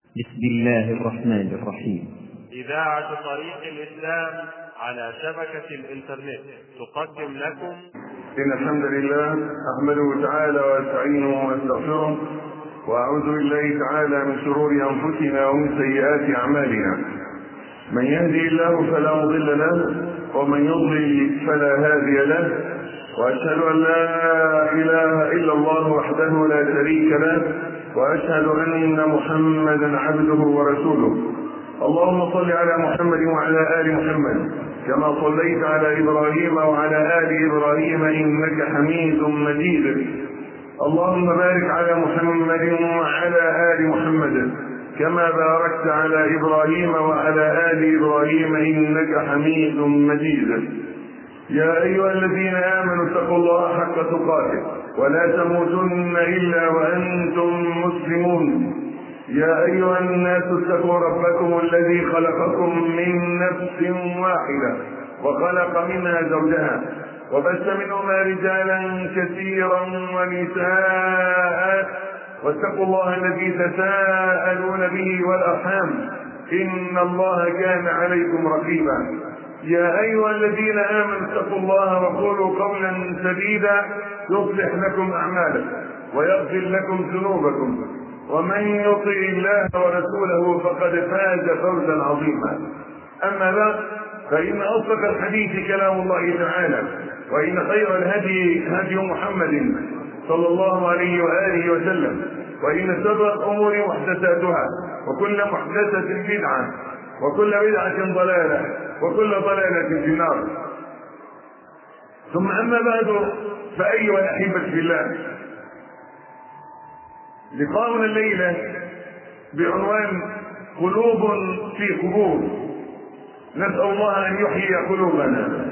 بسم الله الرحمن الرحيم إذاعة طريق الإسلام على شبكة الإنترنت تقدم لكم إن الحمد لله أحمده تعالى وأستعينه وأستغفره وأعوذ بالله تعالى من شرور أنفسنا ومن سيئات أعمالنا من يهدي الله فلا مضل له ومن يضلل فلا هادي له وأشهد أن لا إله إلا الله وحده لا شريك له وأشهد أن محمدا عبده ورسوله اللهم صل على محمد وعلى آل محمد كما صليت على إبراهيم وعلى آل إبراهيم إنك حميد مجيد اللهم بارك على محمد وعلى آل محمد كما باركت على إبراهيم وعلى آل إبراهيم إنك حميد مجيد يا أيها الذين آمنوا اتقوا الله حق تقاته ولا تموتن إلا وأنتم مسلمون يا أيها الناس اتقوا ربكم الذي خلقكم من نفس واحدة وخلق منها زوجها وبث منهما رجالا كثيرا ونساء واتقوا الله الذي تساءلون به والأرحام إن الله كان عليكم رقيبا يا أيها الذين آمنوا اتقوا الله وقولوا قولا سديدا يصلح لكم أعمالكم ويغفر لكم ذنوبكم ومن يطع الله ورسوله فقد فاز فوزا عظيما أما بعد فإن أصدق الحديث كلام الله تعالى وإن خير الهدي هدي محمد صلى الله عليه وآله وسلم وإن شر الأمور محدثاتها وكل محدثة بدعة وكل بدعة ضلالة وكل ضلالة في النار ثم أما بعد فأيها الأحبة في الله لقاؤنا الليلة بعنوان قلوب في قبور نسأل الله أن يحيي قلوبنا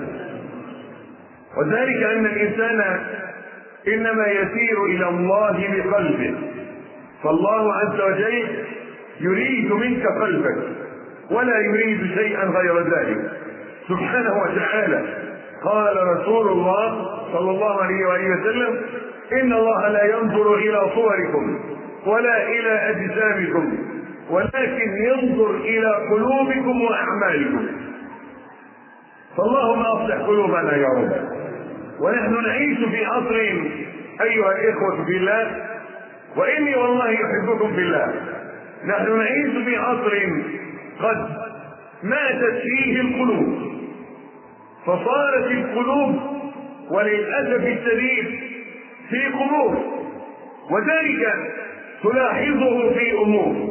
وذلك أن الإنسان إنما يسير إلى الله بقلبه فالله عز وجل يريد منك قلبك ولا يريد شيئا غير ذلك سبحانه وتعالى قال رسول الله صلى الله عليه وآله وسلم إن الله لا ينظر إلى صوركم ولا إلى أجسامكم ولكن ينظر إلى قلوبكم وأعمالكم فاللهم أصلح قلوبنا يا رب ونحن نعيش في عصر أيها الإخوة في الله وإني والله أحبكم في الله نحن نعيش في عصر قد ماتت فيه القلوب فصارت القلوب وللأسف الشديد في قبور وذلك تلاحظه في أمور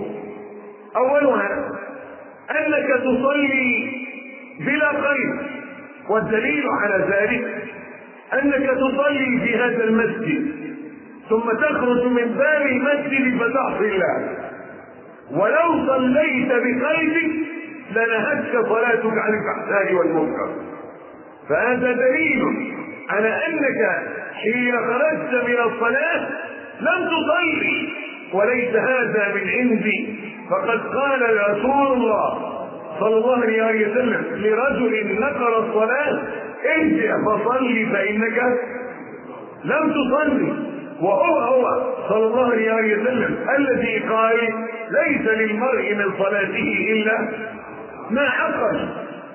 أولها أنك تصلي بلا قيد والدليل على ذلك أنك تصلي في هذا المسجد ثم تخرج من باب المسجد فتعصي الله ولو صليت بقلبك لنهتك صلاتك عن الفحشاء والمنكر فهذا دليل على انك حين خرجت من الصلاه لم تصلي وليس هذا من عندي فقد قال رسول الله صلى الله عليه وسلم لرجل نقر الصلاه ارجع فصلي فانك لم تصلي وهو هو صلى الله عليه وسلم الذي قال ليس للمرء من صلاته الا ما عقل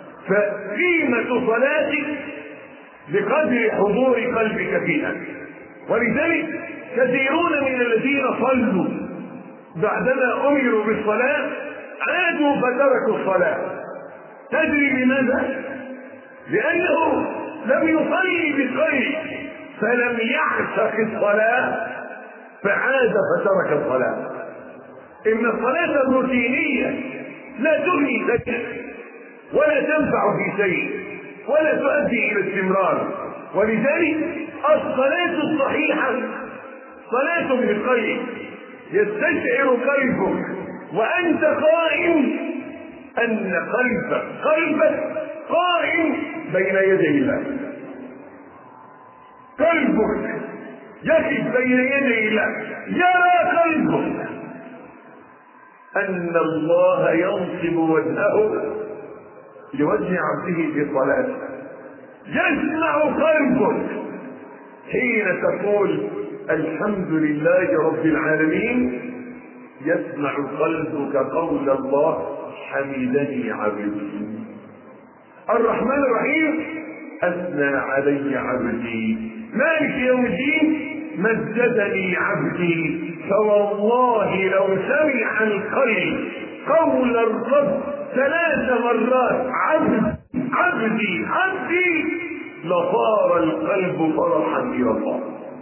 فقيمة صلاتك بقدر حضور قلبك فيها ولذلك كثيرون من الذين صلوا بعدما امروا بالصلاة عادوا فتركوا الصلاة تدري لماذا؟ لأنه لم يصلي بقلب فلم يعشق الصلاة فعاد فترك الصلاة إن الصلاة الروتينية لا تغني شيئا ولا تنفع في شيء ولا تؤدي إلى استمرار ولذلك الصلاة الصحيحة صلاة بالقلب يستشعر قلبك وأنت قائم أن قلبك قلبك قائم بين يدي الله قلبك يقف بين يدي الله يرى قلبك أن الله ينصب وجهه لوجه عبده في صلاته يسمع قلبك حين تقول الحمد لله رب العالمين يسمع قلبك قول الله حمدني عبدي الرحمن الرحيم اثنى علي عبدي مالك يوم الدين مجدني عبدي فوالله لو سمع القلب قول الرب ثلاث مرات عبد عبدي عبدي لصار القلب فرحا الى الله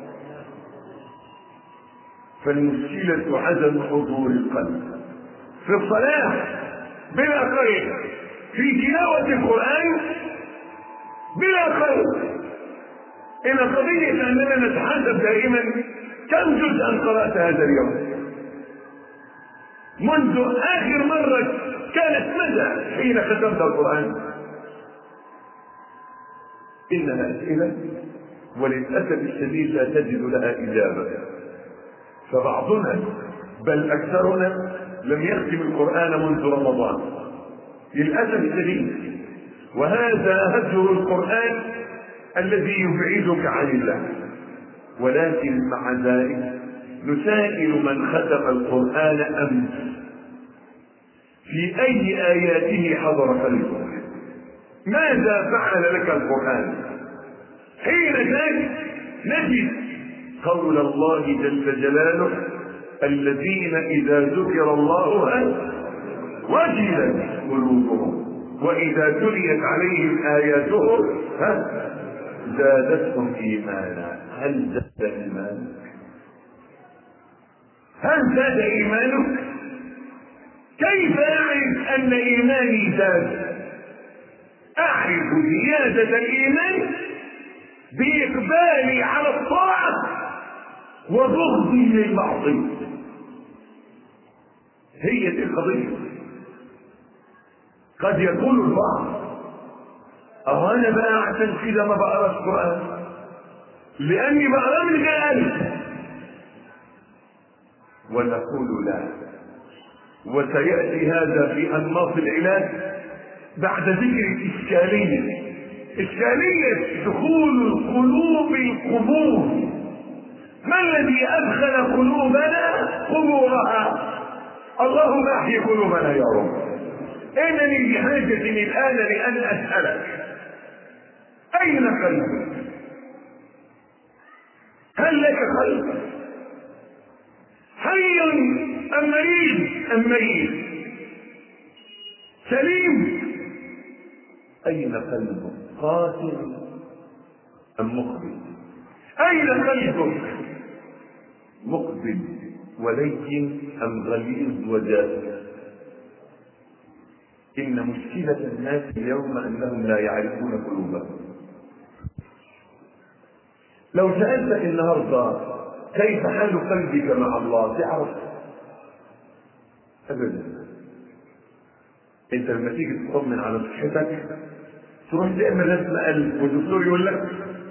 فالمشكلة عدم حضور القلب في الصلاة بلا خير في تلاوة القرآن بلا خير إن قضية أننا نتحدث دائما كم جزءا قرأت هذا اليوم منذ آخر مرة كانت متى حين ختمت القرآن إنها أسئلة وللأسف الشديد لا تجد لها إجابة فبعضنا بل أكثرنا لم يختم القرآن منذ رمضان للأسف الشديد وهذا هجر القرآن الذي يبعدك عن الله ولكن مع ذلك نسائل من ختم القرآن أمس في أي آياته حضر قلبك ماذا فعل لك القرآن حين كان نجد قول الله جل جلاله الذين إذا ذكر الله وجلت قلوبهم وإذا تليت عليهم آياته ها زادتهم إيمانا هل زاد إيمانك؟ هل زاد إيمانك؟ كيف أعرف أن إيماني زاد؟ أعرف زيادة الإيمان بإقبالي على الطاعة وبغضي للمعصية هي دي القضية قد يقول البعض أو أنا بقى عشان كده ما بقراش قرآن لأني بقرا من غير ونقول لا وسيأتي هذا في أنماط العلاج بعد ذكر الإشكالية إشكالية دخول القلوب القبور ما الذي أدخل قلوبنا قبورها اللهم احي قلوبنا يا رب انني بحاجة الان لان اسألك اين قلبك هل لك قلب حي ام مريض ام ميت سليم اين قلبك قاتل ام مقبل اين قلبك مقبل ولين ام غليظ وجاف ان مشكله الناس اليوم انهم لا يعرفون قلوبهم لو سالتك النهارده كيف حال قلبك مع الله تعرف ابدا انت لما تيجي تطمن على صحتك تروح تعمل رسم قلب والدكتور يقول لك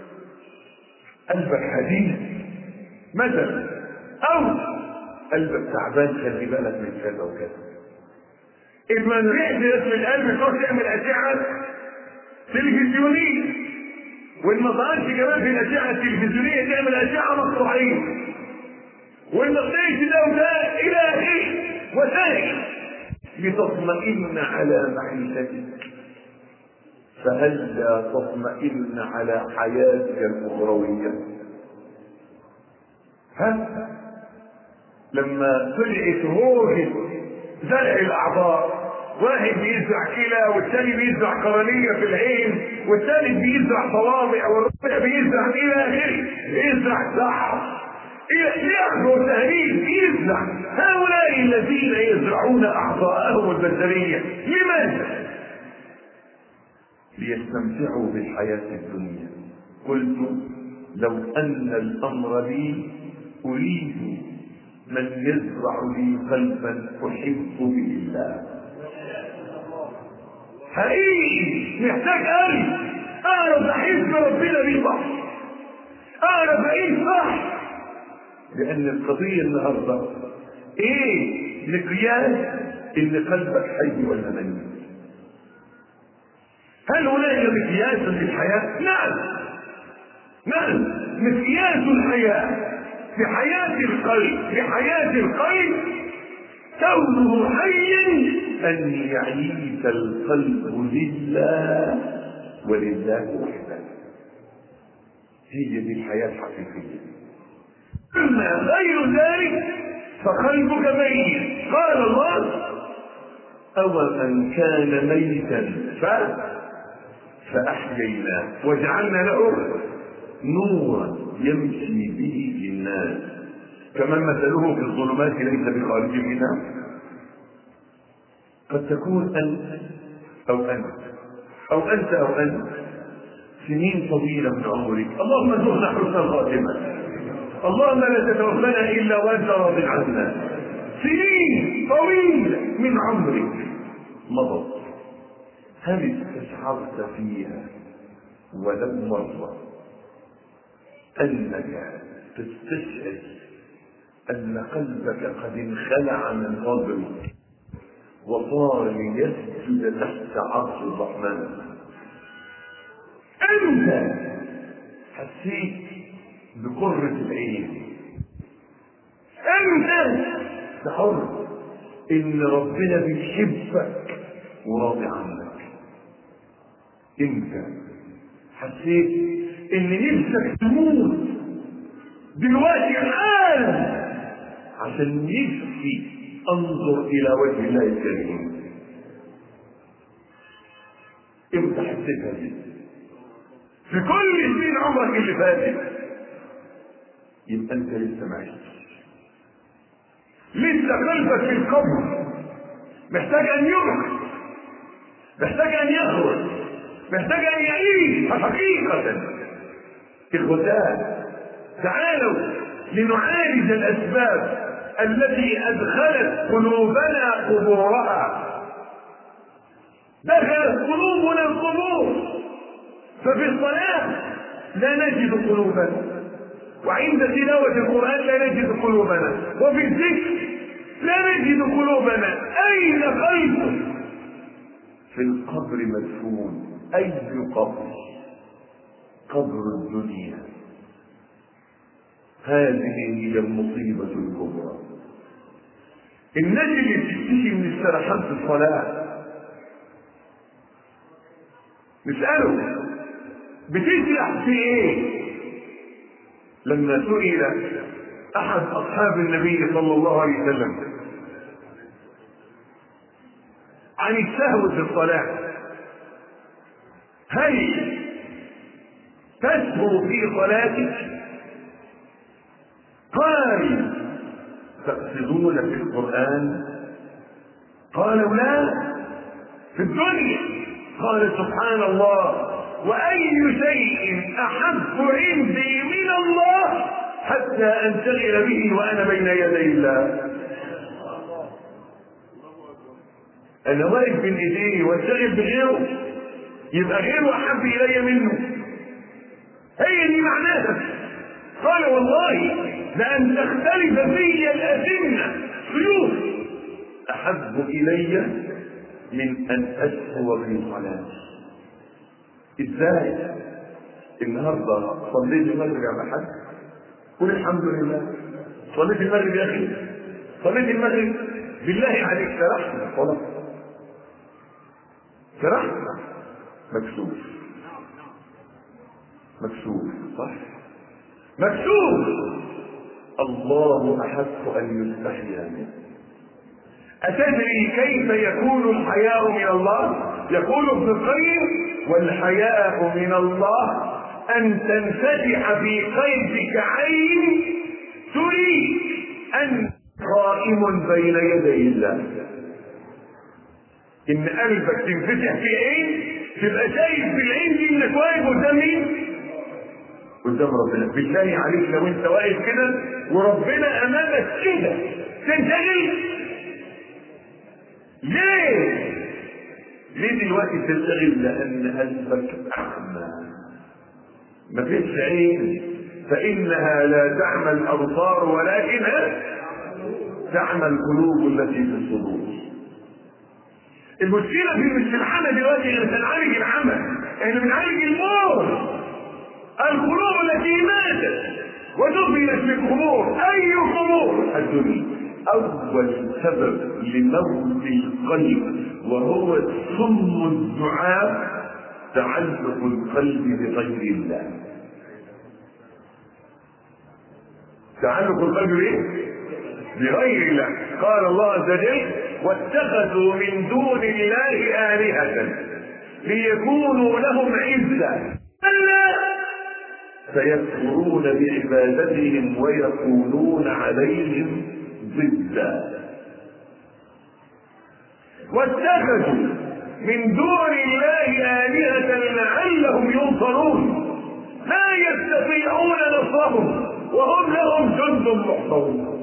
قلبك حديد مثلا او قلبك تعبان خلي بالك من كذا وكذا اما نريح رسم القلب تروح تعمل اشعه تلفزيونيه وان ما ظهرش كمان في الاشعه التلفزيونيه تعمل اشعه مقطوعيه وان ما طلعش ده وده الى اخره وسائل لتطمئن على معيشتك فهل لا تطمئن على حياتك الاخرويه ها لما طلعت هوجة زرع الاعضاء واحد بيزرع كلى والثاني بيزرع قرنية في العين والثالث بيزرع صوابع والرابع بيزرع الى اخره يزرع سحر ياخذوا تهريب يزرع هؤلاء الذين يزرعون اعضاءهم البشرية لماذا؟ ليستمتعوا بالحياة الدنيا قلت لو ان الامر لي اريد من يزرع لي قلبا احب به الله حقيقي محتاج قلب اعرف احس بربنا بيه صح اعرف اعيش صح لان القضيه النهارده ايه مقياس ان قلبك حي ولا ميت هل هناك مقياس للحياه نعم نعم مقياس الحياه في حياه القلب في حياه القلب كونه حيا أن يعيش القلب لله ولله وحده هي دي الحياة الحقيقية أما غير ذلك فقلبك ميت قال الله أو من كان ميتا ف فأحييناه وجعلنا له نورا يمشي به للناس كمن مثله في الظلمات ليس بخارج منها قد تكون أنت أو أنت أو أنت أو أنت سنين طويلة من عمرك اللهم ارزقنا حسن الخاتمة اللهم لا تتوفنا إلا وأنت راض عنا سنين طويلة من عمرك مضت هل استشعرت فيها ولو مرة أنك تستشعر أن قلبك قد انخلع من قبرك وصار ليسجد تحت عرش الرحمن أنت حسيت بقرة العين أنت تحر إن ربنا بيحبك وراضي عنك أنت حسيت إن نفسك تموت دلوقتي حالا عشان نفسي انظر الى وجه الله الكريم امتى حسيتها دي في كل سنين عمرك اللي فاتت يبقى انت لسه ما عشتش لسه قلبك في القبر محتاج ان يبعث محتاج ان يخرج محتاج ان يعيش حقيقة اخوتان تعالوا لنعالج الاسباب التي ادخلت قلوبنا قبورها دخلت قلوبنا القبور ففي الصلاة لا نجد قلوبنا وعند تلاوة القرآن لا نجد قلوبنا وفي الذكر لا نجد قلوبنا أين قلبك في القبر مدفون أي قبر قبر الدنيا هذه هي المصيبة الكبرى الناس اللي بتشتكي من السرحان في الصلاة نسأله بتسرح في ايه لما سئل احد اصحاب النبي صلى الله عليه وسلم عن السهو في الصلاة هل تسهو في صلاتك قال تقصدون في القرآن قالوا لا في الدنيا قال سبحان الله وأي شيء أحب عندي من الله حتى أنشغل به وأنا بين يدي الله أنا واقف بين إيديه وانشغل بغيره يبقى غيره أحب إلي منه هي دي معناها قال والله لأن تختلف في الأسنة سيوف أحب إلي من أن أسهو في صلاتي إزاي؟ النهارده صليت المغرب يا محمد قل الحمد لله صليت المغرب يا أخي صليت المغرب بالله عليك سرحنا خلاص سرحنا مكسوف مكسوف صح مكسوف الله أحق أن يستحيا منه أتدري كيف يكون الحياء من الله؟ يقول ابن القيم والحياء من الله أن تنفتح في قلبك عين تريد أن قائم بين يدي الله إن قلبك تنفتح في عين تبقى شايف بالعين دي إنك واقف قدام مين؟ قدام ربنا بالله عليك لو أنت واقف كده وربنا أمامك كده تنشغل ليه؟ ليه دلوقتي تنشغل لأن قلبك أعمى مفيش عين فإنها لا تعمى الأبصار ولكنها تعمى القلوب التي في الصدور المشكلة في مش العمى دلوقتي غير بنعالج العمى احنا بنعالج الموت القلوب التي ماتت ودفنت في القبور أي قبور الدنيا أول سبب لموت القلب وهو سم الدعاء تعلق القلب بغير الله تعلق القلب بايه؟ بغير الله قال الله عز وجل واتخذوا من دون الله آلهة ليكونوا لهم عزا فيكفرون بعبادتهم ويكونون عليهم ضدا واتخذوا من دون الله آلهة لعلهم ينصرون لا يستطيعون نصرهم وهم لهم جند محضرون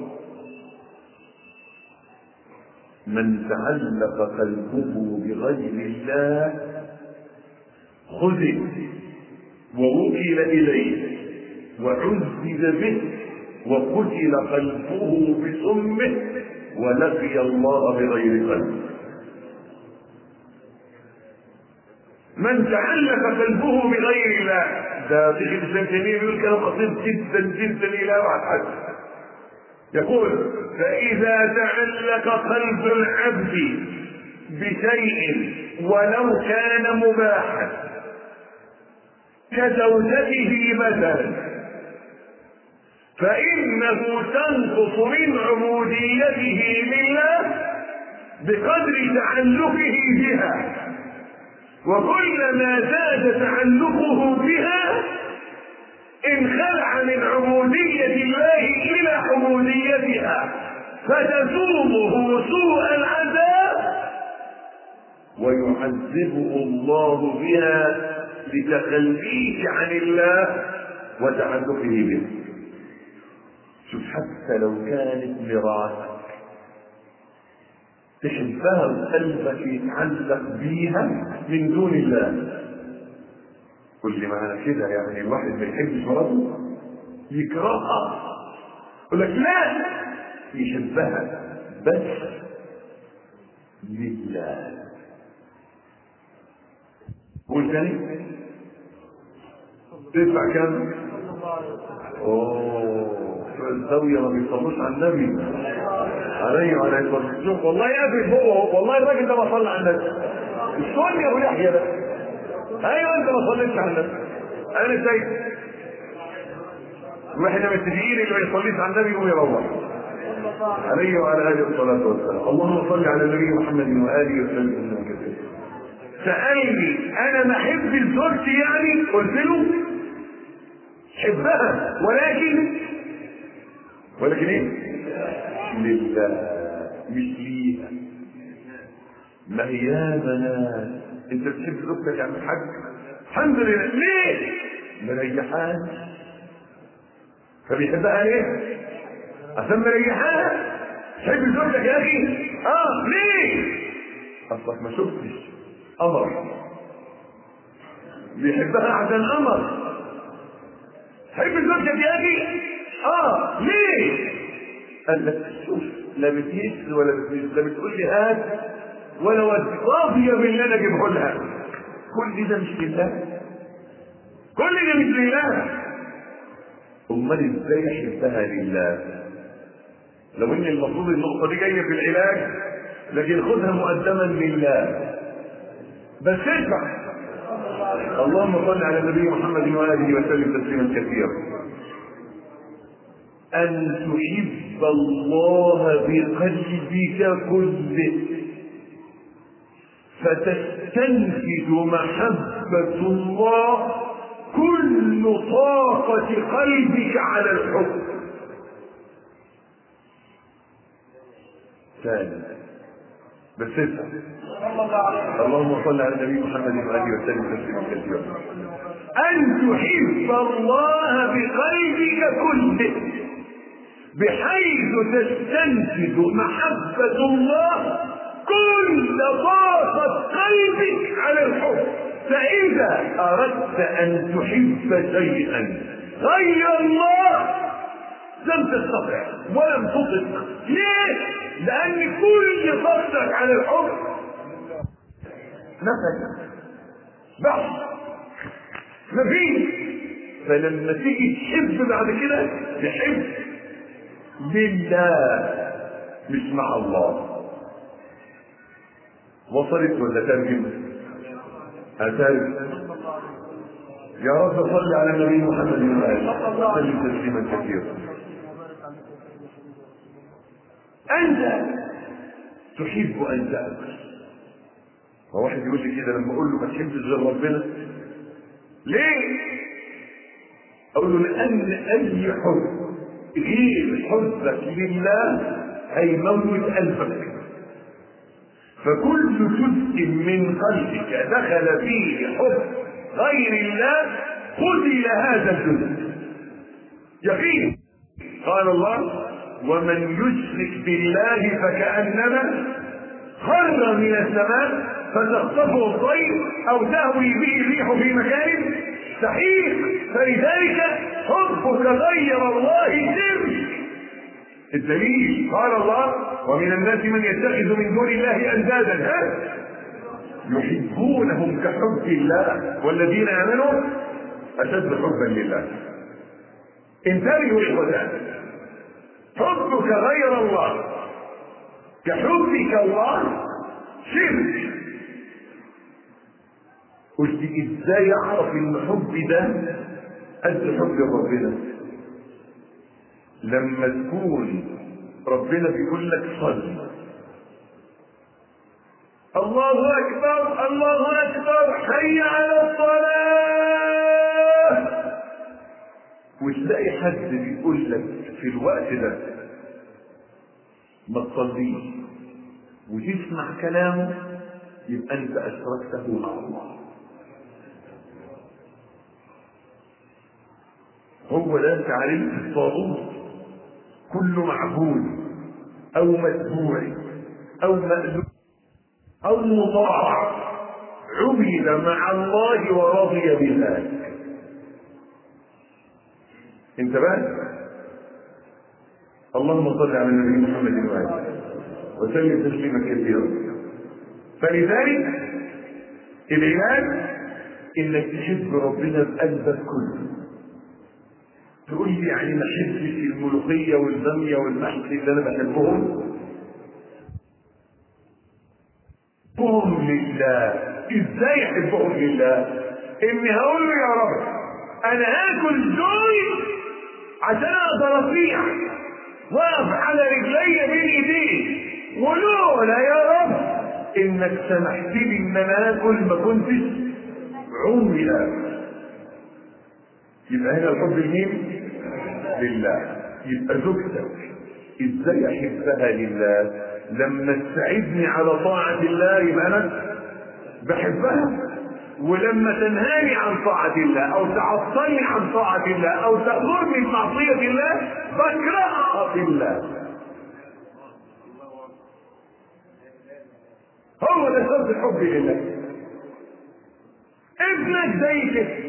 من تعلق قلبه بغير الله خذل ووكل إليه وعذب به وقتل قلبه بسمه ولقي الله بغير قلب من تعلق قلبه بغير الله ده شيخ الاسلام تيميه بيقول كلام خطير جدا جدا الى واحد حد يقول فاذا تعلق قلب العبد بشيء ولو كان مباحا كزوجته مثلا فإنه تنقص من عبوديته لله بقدر تعلقه بها وكلما زاد تعلقه بها انخلع من عبودية الله إلى عبوديتها فتسومه سوء العذاب ويعذبه الله بها لتخليه عن الله وتعلقه به شوف حتى لو كانت مراتك تحبها وقلبك يتعلق بيها من دون الله قل لي معنى كده يعني الواحد ما يحبش مراته يكرهها يقول لك لا يحبها بس لله قول تاني تدفع كام اوه في الزاوية ما بيصلوش على النبي عليه وعلى الصلاة شوف والله قافل فوق والله الراجل ده ما صلى على النبي السؤال يا ابو يحيى ده ايوه انت ما صليتش على النبي انا شايف واحنا متفقين اللي ما يصليش على النبي يقوم يروح عليه وعلى اله الصلاه والسلام اللهم صل على النبي محمد واله وسلم انه كثير سالني انا ما احب زوجتي يعني قلت له حبها ولكن ولكن ايه لله مش ليها ما هي يا بنات انت بتحب زوجتك يا عم الحاج الحمد لله ليه مريحان فبيحبها ليه عشان مريحان تحب زوجتك يا اخي اه ليه اصلك ما شفتش قمر بيحبها عشان قمر تحب زوجتك يا اخي اه ليه قال لك شوف لا بتهز ولا بتهز لا بتقول لي هات ولا ودي راضيه باللي انا اجيبه لها كل ده مش لله كل ده مش لله امال ازاي احبها لله لو ان المفروض النقطه دي جايه في العلاج لكن خذها مقدما لله بس ادفع اللهم صل على النبي محمد واله وسلم تسليما كثيرا ان تحب الله بقلبك كله فتستنفذ محبه الله كل طاقه قلبك على الحب ثاني بس اسمع اللهم صل على النبي محمد واله وسلم تسليما كثيرا ان تحب الله بقلبك كله بحيث تستنفذ محبه الله كل طاقه قلبك على الحب فاذا اردت ان تحب شيئا غير الله لم تستطع ولم تطق ليه لان كل قصدك على الحب نفسك بحث مفيش فلما تيجي تحب بعد كده تحب لله مش مع الله وصلت ولا ترجم أترجم يا رب صل على النبي محمد وآله وسلم تسليما كثيرا أنت تحب أن تأكل فواحد يقول لي كده لما أقول له ما تحبش غير ربنا ليه؟ أقول له لأن أي حب غير حبك لله هيموت قلبك فكل جزء من قلبك دخل فيه حب غير الله قتل هذا الجزء يقين قال الله ومن يشرك بالله فكأنما خر من السماء فتخطفه الطير او تهوي به الريح في مكان سحيق فلذلك حبك غير الله شرك الدليل قال الله ومن الناس من يتخذ من دون الله اندادا ها يحبونهم كحب الله والذين امنوا اشد حبا لله انتبهوا اخوتان حبك غير الله كحبك الله شرك قلت ازاي اعرف ان حبي ده قد حب ربنا لما تكون ربنا بيقول لك صل الله اكبر الله اكبر حي على الصلاه وتلاقي حد بيقول لك في الوقت ده ما تصليش وتسمع كلامه يبقى انت اشركته مع الله هو ده تعريف الطاغوت كل معبود او متبوع او مألوف او مطاع عبد مع الله ورضي بذلك انتبهت اللهم صل على النبي محمد وآله وسلم تسليما كثيرا فلذلك العلاج انك تحب ربنا بقلبك كله تقول لي يعني ما احبش الملوخيه والباميه والمحشي اللي انا بحبهم حبهم لله ازاي احبهم لله اني هقول له يا رب انا هاكل دول عشان اقدر اطيع واقف على رجلي بين ايديك ولولا يا رب انك سمحت لي ان انا اكل ما كنتش عمري اكل يبقى هنا الحب لمين؟ لله يبقى زوجتك ازاي احبها لله لما تساعدني على طاعة الله يبقى انا بحبها ولما تنهاني عن طاعة الله او تعطلني عن طاعة الله او تأمرني بمعصية الله بكرهها في الله هو ده سبب الحب لله ابنك زي كده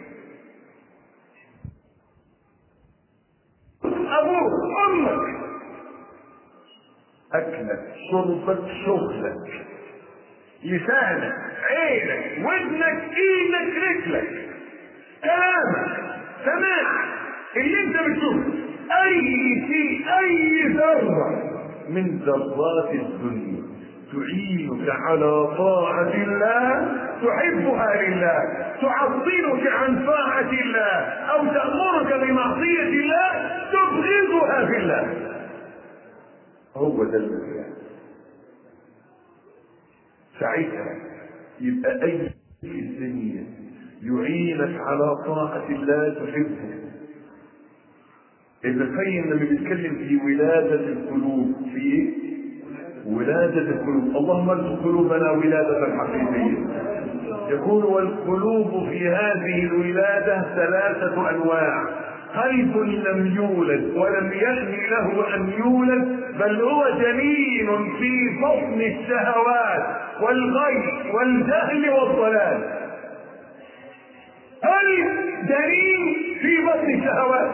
ابوك امك اكلك شربك شغلك لسانك عينك ودنك ايدك رجلك كلامك سماعك اللي انت بتشوفه اي شيء اي ذره من ذرات الدنيا تعينك على طاعة الله تحبها لله تعطلك عن طاعة الله أو تأمرك بمعصية الله تبغضها في الله هو ده المثال ساعتها يبقى أي في الدنيا يعينك على طاعة الله تحبه ابن القيم لما بيتكلم في ولادة القلوب في ايه؟ ولادة القلوب اللهم ارزق قلوبنا ولادة حقيقية يقول والقلوب في هذه الولادة ثلاثة أنواع قلب لم يولد ولم يحن له أن يولد بل هو جنين في بطن الشهوات والغي والجهل والضلال قلب جنين في بطن الشهوات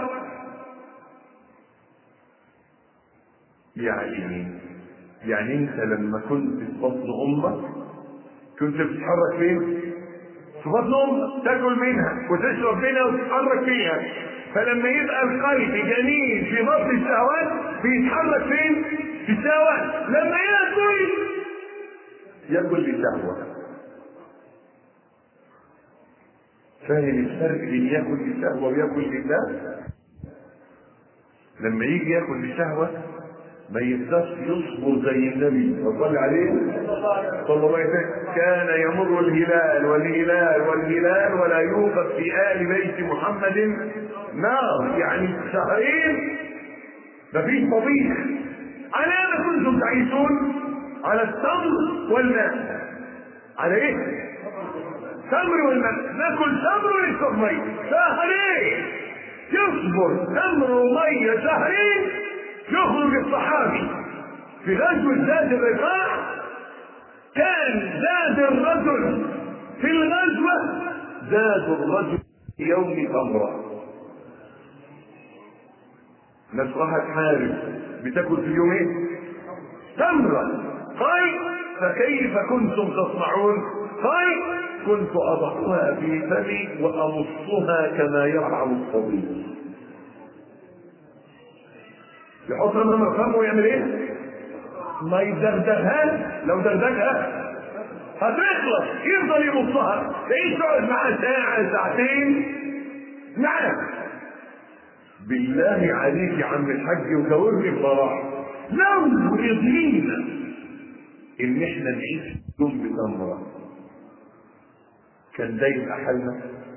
يعني يعني انت لما كنت في بطن امك كنت بتتحرك فين؟ في بطن امك تاكل منها وتشرب منها وتتحرك فيها فلما يبقى القلب جنين في بطن الشهوات بيتحرك فين؟ في الشهوات لما ياكل ياكل لشهوة فاهم الفرق بين ياكل لشهوة وياكل لله؟ لما يجي ياكل لشهوة ما يقدرش يصبر زي النبي صلى عليه صلى الله عليه وسلم كان يمر الهلال والهلال والهلال ولا يوقف في آل بيت محمد نار يعني شهرين مفيش طبيخ على ما كنتم تعيشون على التمر والماء على ايه؟ تمر والماء ناكل تمر ونشرب ميه شهرين يصبر تمر وميه شهرين يخرج الصحابي في غزوة ذات الرقاع كان زاد الرجل في الغزوة زاد الرجل في يوم تمرة ناس راحت حارب بتاكل في اليوم ايه؟ تمرة قال فكيف كنتم تصنعون؟ قال كنت اضعها في فمي وامصها كما يرعى الصبي يحطها من الخمر ويعمل ايه؟ ما يدغدغهاش لو دغدغها هتخلص يفضل يمصها تعيش تقعد معاه ساعة ساعتين معاه بالله عليك يا عم الحاج وجاوبني بصراحة لو رضينا ان احنا نعيش يوم بتمرة كان ده يبقى حالنا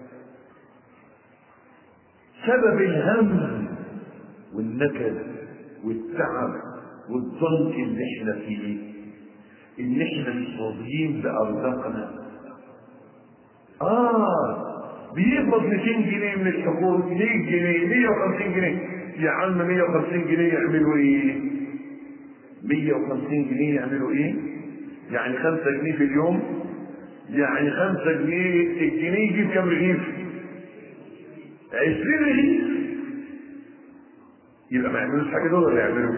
سبب الهم والنكد والتعب والضنك اللي احنا فيه ان احنا مش راضيين بارزاقنا اه بيقبض 200 جنيه من الحكومه 100 جنيه 150 جنيه يا عم 150 جنيه يعملوا ايه 150 جنيه يعملوا ايه يعني 5 جنيه في اليوم يعني 5 جنيه الجنيه يجيب كام رغيف 20 رغيف يبقى ما يعملوش حاجه دول ولا يعملوا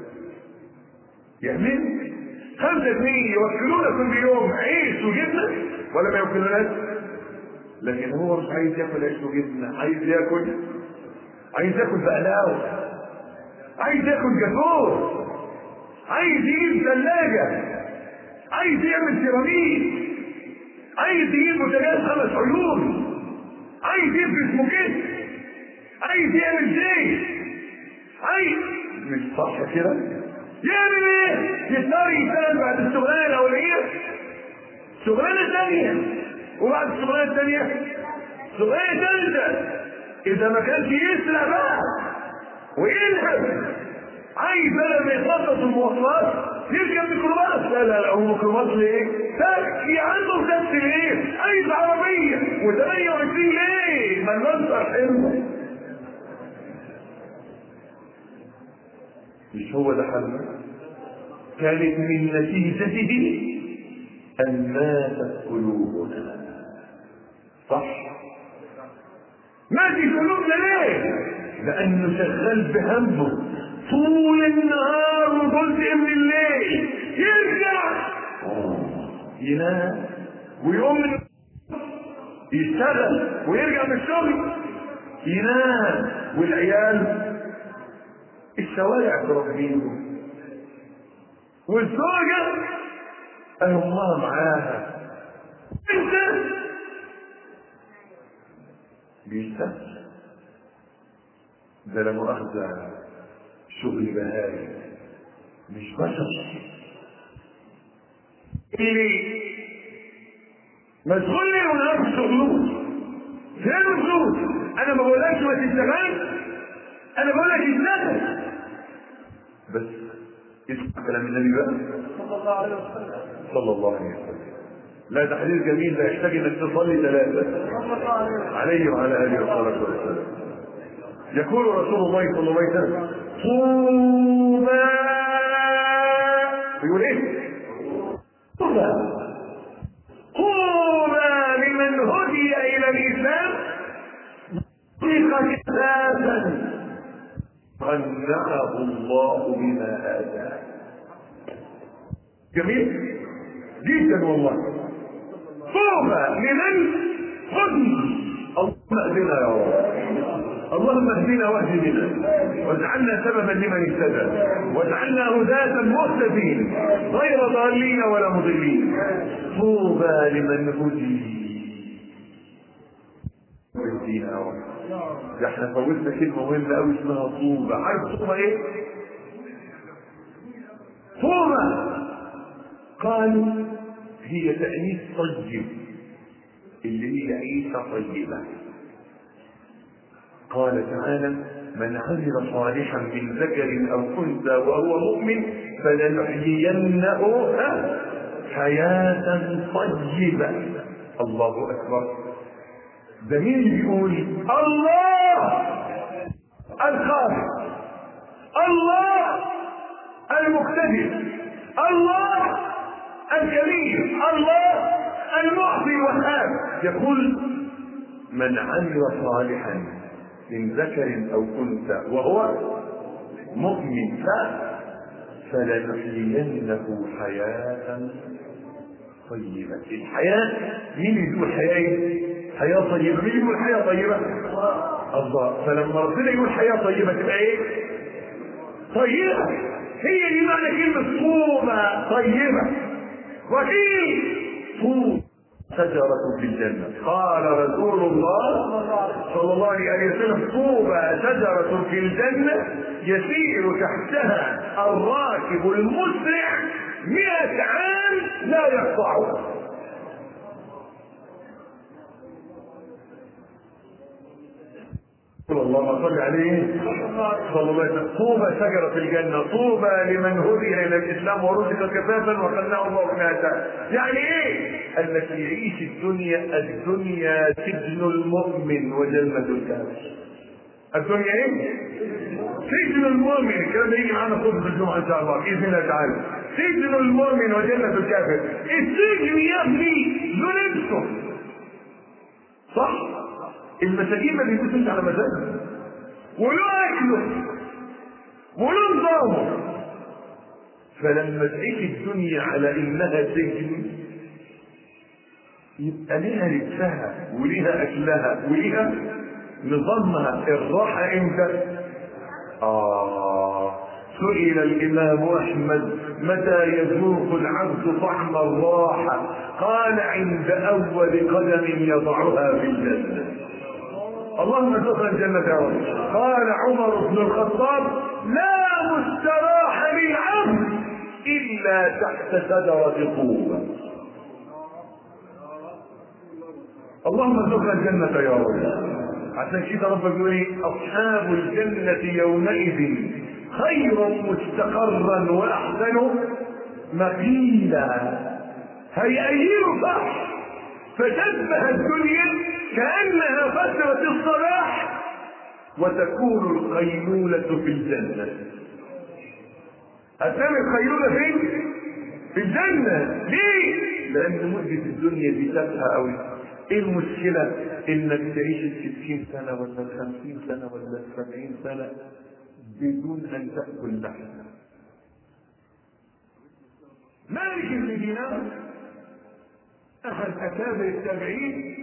يعملوا خمسة جنيه يوكلونا كل يوم عيش وجبنة ولا ما يوكلوناش لكن هو مش عايز ياكل عيش وجبنة عايز ياكل عايز ياكل بقلاوة عايز ياكل جاتوه عايز يجيب ثلاجة عايز يعمل سيراميك عايز يجيب بوتاجاز خمس عيون عايز يلبس موكيت عايز يعمل زيت عايز مش صح كده يعمل ايه يضطر يشتغل بعد الشغلانه الاولانيه شغلانه ثانيه وبعد الشغلانه الثانيه شغلانه ثالثه اذا ما كانش يسرق بقى ويلهب عايز بدل ما يخلص المواصلات يركب ميكروباص لا لا لا هو ميكروباص ليه؟ تاكسي عنده تاكسي ليه؟ عايز عربيه و28 ليه؟ ما المنظر حلو مش هو ده حلنا كانت من نتيجته أن ماتت قلوبنا صح ماتت قلوبنا ليه لأنه شغال بهمه طول النهار وجزء من الليل يرجع ينام ويقوم من يشتغل ويرجع من الشغل ينام والعيال الشوارع تربيهم والزوجة أي الله معاها انت بيستهزئ ده لا مؤاخذة شغل بهائي مش بشر اللي مشغول ليل ونهار في شغله فين الفلوس؟ انا ما بقولكش ما تشتغلش انا بقول لك اشتغل بس اسمع كلام النبي بقى صلى الله عليه وسلم صلى الله عليه وسلم لا ده حديث جميل لا يحتاج انك تصلي ثلاثه صلى الله عليه وسلم عليه وعلى اله وصحبه وسلم يقول رسول الله صلى الله عليه وسلم طوبى يقول ايه؟ طوبى طوبى لمن هدي الى الاسلام ثقة كتابا قنعه الله بما اتاه جميل جدا والله طوبى لمن هدي اللهم اهدنا يا رب اللهم اهدنا واهد بنا واجعلنا سببا لمن اهتدى واجعلنا هداة مهتدين غير ضالين ولا مضلين طوبى لمن هدي اهدينا يا رب ده احنا فوتنا كلمه مهمه قوي اسمها طوبى عارف طوبى ايه؟ طوبى قالوا هي تأنيث طيب اللي هي عيسى طيبة قال تعالى من عمل صالحا من ذكر او انثى وهو مؤمن فلنحيينه حياة طيبة الله اكبر ده مين اللي بيقول الله الخالق الله المقتدر الله الكريم الله المعطي والهاب يقول من عمل صالحا من ذكر او انثى وهو مؤمن لا فلنحيينه حياة طيبة الحياة مين يقول حياة ايه؟ حياة طيبة مين يقول حياة طيبة الله فلما ربنا يقول حياة طيبة تبقى ايه طيبة هي دي معنى كلمة طوبة طيبة وفي طوب شجرة في الجنة قال رسول الله صلى الله عليه وسلم طوبى شجرة في الجنة يسير تحتها الراكب المسرع مئة عام لا يقطعها صلى الله صل عليه صلى الله عليه وسلم طوبى شجرة في الجنة طوبى لمن هدي إلى الإسلام ورزق كفافا وخلاه الله كناسا يعني إيه؟ أنك يعيش الدنيا الدنيا سجن المؤمن وجنة الكافر الدنيا إيه؟ سجن المؤمن الكلام ده يجي معانا خطبة الجمعة إن شاء الله بإذن الله تعالى سجن المؤمن وجنة الكافر السجن يا ابني له لبسه صح؟ المساجين ما بيبصوش على مزاجهم وله اكله وله نظامه فلما تعيش الدنيا على انها سجن يبقى ليها لبسها وليها اكلها وليها نظامها الراحه امتى؟ آه سئل الإمام أحمد متى يذوق العبد طعم الراحة قال عند أول قدم يضعها في الجنة اللهم ادخل الجنة يا رب قال عمر بن الخطاب لا مستراح للعبد إلا تحت شجرة طوبى اللهم ادخل الجنة يا رب عشان كده ربك بيقول ايه اصحاب الجنة يومئذ خير مستقرا واحسن مقيلا هيأيروا صح فتشبه الدنيا كأنها فترة الصباح وتكون القيلولة في الجنة أسامي القيلولة فين؟ في الجنة ليه؟ لأن مدة الدنيا دي تافهة أوي ايه المشكلة انك تعيش الستين سنة ولا الخمسين سنة ولا السبعين سنة بدون ان تأكل لحم مالك بن دينار احد اكابر التابعين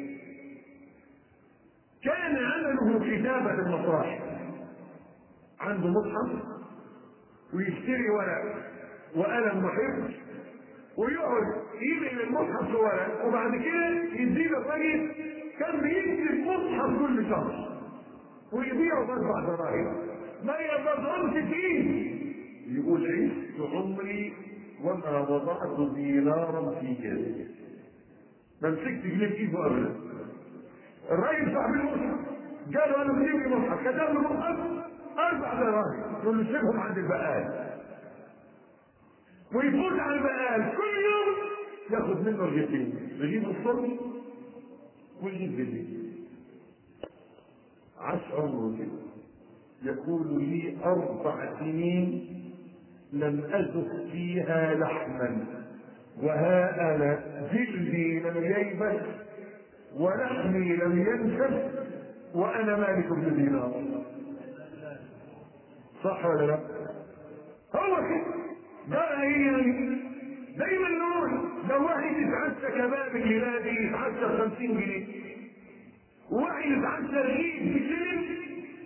كان عمله كتابة المصاحف عنده مصحف ويشتري ورق وقلم وحفظ ويقعد ينقل المصحف ورق وبعد كده يديه الراجل كان بيكتب مصحف كل شهر ويبيعه باربع دراهم ما يقدرش فيه يقول عشت عمري وما وضعت دينارا في جيبي ما مسكت جنيه في ايده ابدا الراجل صاحب المصحف قال انا اكتب لي مصحف كتب له مصحف اربع دراهم يقول له سيبهم عند البقال ويفوت على البقال كل يوم ياخد منه رغيفين يجيب الصبح ويجيب بالليل عاش عمره كده يقول لي اربع سنين لم ازق فيها لحما وها انا جلدي لم ييبس ولحمي لم ينشف وانا مالك بن دينار صح ولا لا؟ هو كده بقى هي دايما نقول لو واحد يتعشى كباب الهلالي يتعشى 50 جنيه وواحد يتعشى رغيف بسلم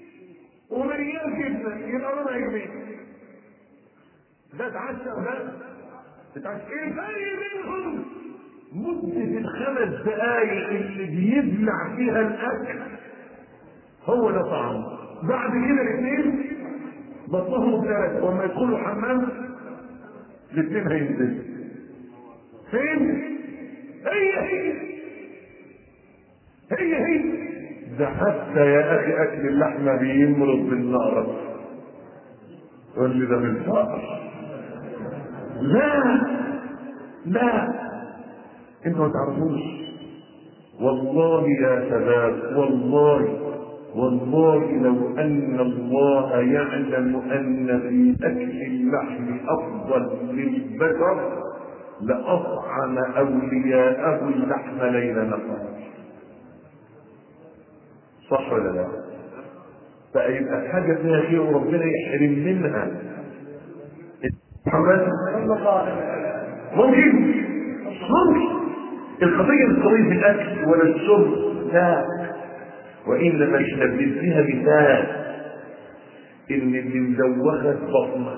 ومليان جبنه يبقى ربع جنيه ده اتعشى وده اتعشى ايه الفرق بينهم؟ مدة الخمس دقايق اللي بيبلع فيها الأكل هو ده طعمه بعد كده الاثنين بطنهم ثلاث وما يدخلوا حمام الاثنين هينزلوا فين؟ هي هي هي هي ده حتى يا اخي اكل اللحمه بيمرض بالنار قول لي ده من فقر لا لا انتوا ما تعرفوش والله يا شباب والله والله لو ان الله يعلم ان في اكل اللحم افضل للبشر لاطعم اولياءه اللحم ليل نهار صح ولا لا فيبقى حاجه فيها خير وربنا يحرم منها محمد صلى الله عليه وسلم ممكن ممكن القضية مش قضية الأكل ولا الشرب لا وإنما احنا بنديها مثال إن اللي مدوخك بطنك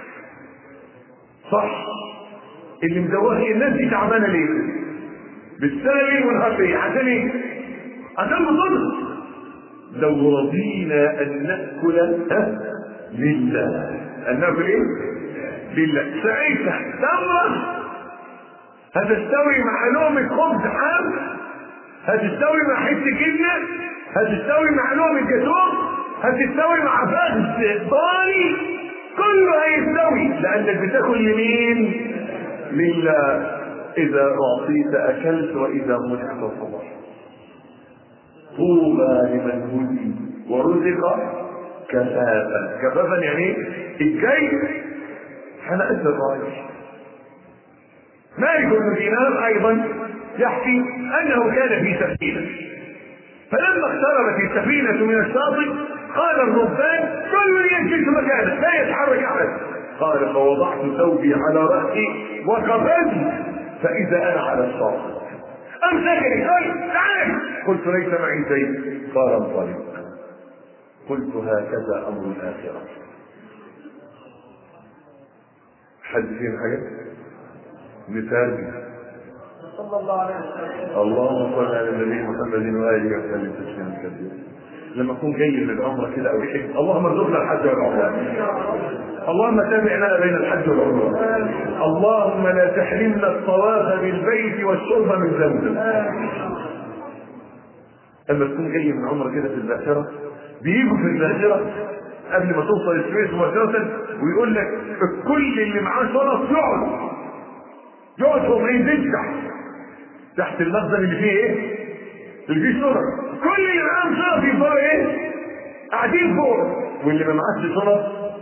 صح اللي مدوخك الناس دي تعبانة ليه؟ بالسالي والهرب ايه؟ عشان ايه؟ عشان بطنك لو رضينا أن نأكل ها؟ لله أن نأكل إيه؟ لله ساعتها تمرة هتستوي مع لقمة خبز حام هتستوي مع حتة جبنة هتستوي مع لقمة جاتوه هتستوي مع فخذ ضاني كله هيستوي لأنك بتاكل لمين؟ لله إذا أعطيت أكلت وإذا منعت صبرت طوبى لمن هدي ورزق كفافا كفافا يعني ايه؟ الجاي حلقة الرايح مالك بن دينار ايضا يحكي انه كان في سفينه فلما اقتربت السفينه من الشاطئ قال الرهبان كل يجلس مكانه لا يتحرك احد قال فوضعت ثوبي على راسي وقفزت فاذا انا على الشاطئ امسكني قال تعال قلت ليس معي شيء قال انطلق قلت هكذا امر الاخره حد فيهم حاجه مثال صلى الله عليه وسلم اللهم صل على النبي محمد واله وسلم تسليما كثيرا لما اكون جاي من العمره كده او يحب اللهم ارزقنا الحج والعمره اللهم تابع لنا بين الحج والعمره اللهم لا تحرمنا الطواف بالبيت والشرب من زمزم لما تكون جاي من عمره كده في الباخره بيجوا في الباخره قبل ما توصل السويس مباشره ويقول لك كل اللي معاه شرف يقعد يقعد فوق ما ينزلش تحت تحت المخزن اللي فيه ايه؟ اللي فيه شرف كل اللي معاهم شرف يفضلوا ايه؟ قاعدين فوق واللي ما معاش شرف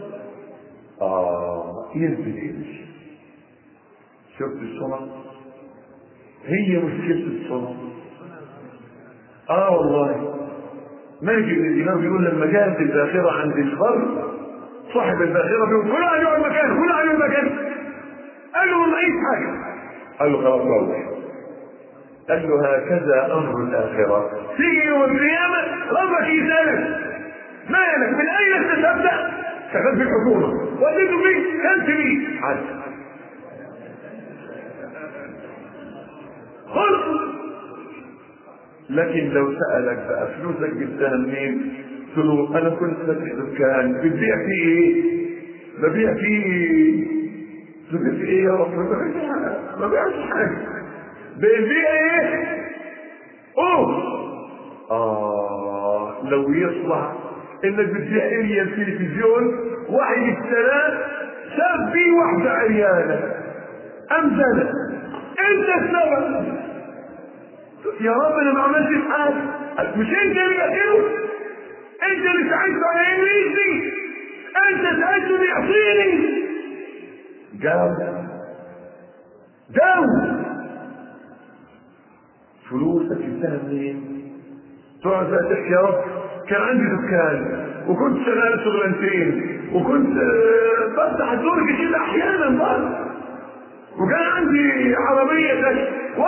اه ينزل يمشي شفت الشرف؟ هي مشكلة الشرف اه والله مالك بن دينار بيقول لما كانت الباخرة عند الفرد صاحب الباخرة بيقول كل واحد يقعد مكانه كل واحد يقعد مكانه قال له ما معيش حاجة قال له خلاص روح قال له هكذا امر الاخره تيجي يوم القيامه ربك يسالك مالك من اين اكتسبت؟ شغال في الحكومه وديته فين؟ كنت مين؟ عدل خذ لكن لو سألك بقى فلوسك جبتها منين؟ قلت له أنا كنت فاتح دكان بتبيع فيه إيه؟ ببيع فيه ببيع فيه إيه يا رب؟ ما ببيعش حاجة ما ببيعش حاجة بيبيع إيه؟ أوه آه لو يصلح إنك بتبيع إيه التلفزيون واحد اشتراه شاف فيه واحدة عريانة أمثلة أنت السبب يا رب انا ما عملتش حاجه مش انت اللي بقتله انت اللي ساعدته على انجليزي انت ساعدته انه يعصيني جاوب جاوب فلوسك جبتها منين؟ تقعد بقى تحكي يا رب كان عندي دكان وكنت شغال شغلانتين وكنت آه، بفتح الدور كده احيانا برضه وكان عندي عربيه تاكسي و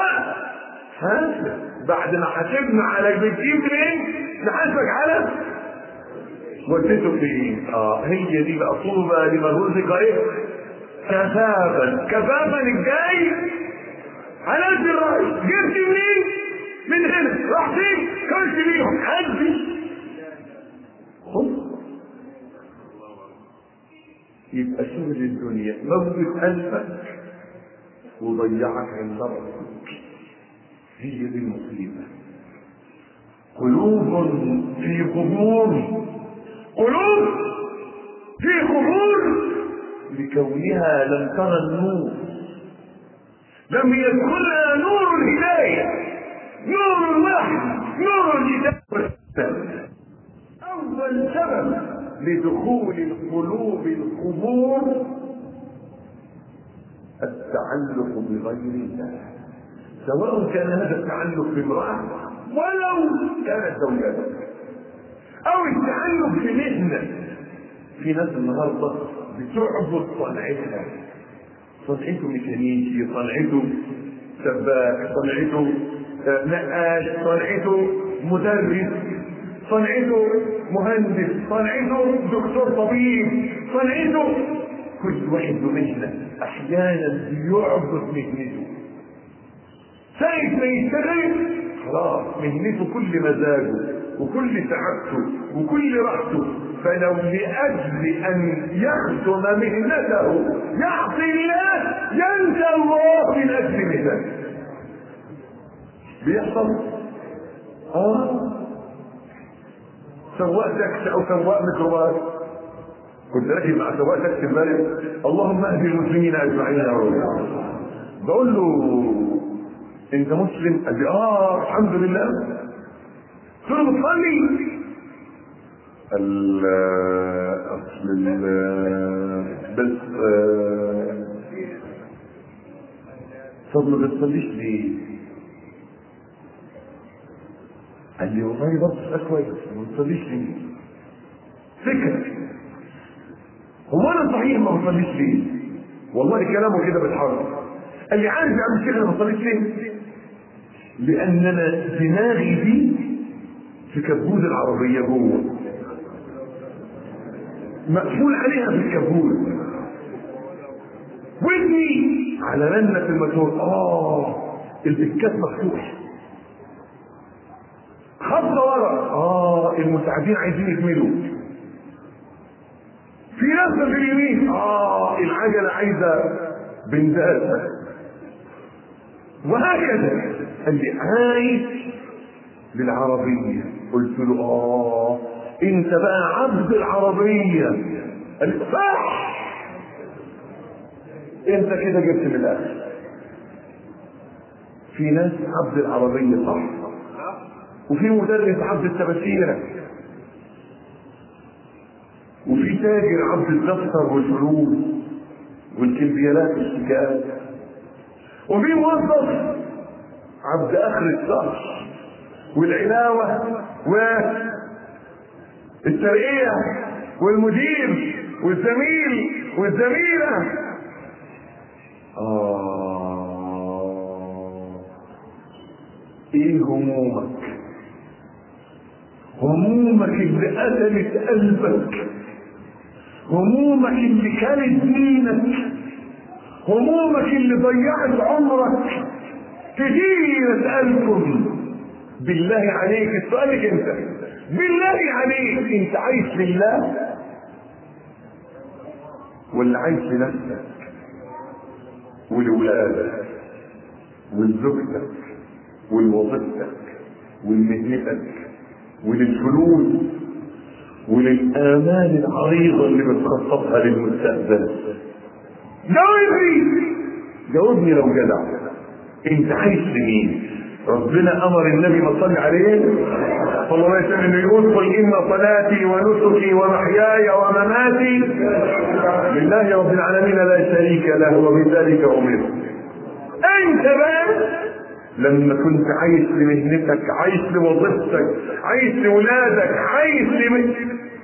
حاسب بعد ما حاسبنا على بتجيب منين نحاسبك على وديته فين؟ اه هي دي بقى طوبى لمن رزق ايه؟ كفافا كفافا الجاي على قد الراي جبت منين؟ من هنا راح فين؟ كلت بيهم حد خد يبقى شغل الدنيا موت قلبك وضيعك عند ربك هي دي المصيبه قلوب في قبور قلوب في قبور لكونها لم ترى النور لم يدخلها نور الهدايه نور الوحي نور الهدايه اول سبب لدخول القلوب القبور التعلق بغير الله سواء كان هذا التعلق بامرأة ولو كانت زوجته أو التعلق بمهنة في ناس النهاردة بتعبد صنعتها صنعته ميكانيكي صنعته سباك صنعته آه، نقاش صنعته مدرس صنعته مهندس صنعته دكتور طبيب صنعته كل واحد بمهنة أحيانا بيعبد مهنته ساعة ما يشتغل خلاص مهنته كل مزاجه وكل سعادته وكل راحته فلو لأجل أن يخدم مهنته يعصي الله ينسى الله من أجل مهنته بيحصل اه سواق تاكسي او سواق ميكروباص كنت راكب مع سواق تاكسي امبارح اللهم اهد المسلمين اجمعين يا رب بقول له انت مسلم قال لي اه الحمد لله قلت له بتصلي قال آه، اصل ال- بس آه، طب ما بتصليش ليه؟ قال لي والله برضه سؤال كويس ما بتصليش ليه؟ فكرة هو انا صحيح ما بصليش ليه؟ والله كلامه كده بالحرف قال لي عارف يا عم الشيخ انا ما بصليش ليه؟ لان انا دماغي دي في كبوت العربيه جوه مقفول عليها في الكبوت ودني على رنة الموتور اه البكات مفتوح خطوه ورا اه المساعدين عايزين يكملوا في ناس في اليمين اه العجله عايزه بنزات وهكذا قال لي عايز للعربيه قلت له اه انت بقى عبد العربيه قال لي صح انت كده جبت من الاخر في ناس عبد العربيه صح وفي مدرس عبد التباشيره وفي تاجر عبد الدفتر والفلوس والكمبيالات والشيكات وفي موظف عبد اخر الشهر والعلاوه والترقيه والمدير والزميل والزميله آه ايه همومك همومك اللي قتلت قلبك همومك اللي كانت دينك همومك اللي ضيعت عمرك كتير اسالكم بالله عليك سؤالك انت بالله عليك انت عايش لله ولا عايش لنفسك ولولادك ولزوجتك ولوظيفتك ولمهنتك وللفلوس وللآمال العريضة اللي بتخططها للمستقبل جاوبني جاوبني لو جدع انت عايش لمين ربنا امر النبي ما صلى عليه صلى الله عليه وسلم انه يقول قل ان صلاتي ونسكي ومحياي ومماتي لله رب العالمين لا شريك له وبذلك امرت انت بقى لما كنت عايش لمهنتك عايش لوظيفتك عايش لولادك عايش لم...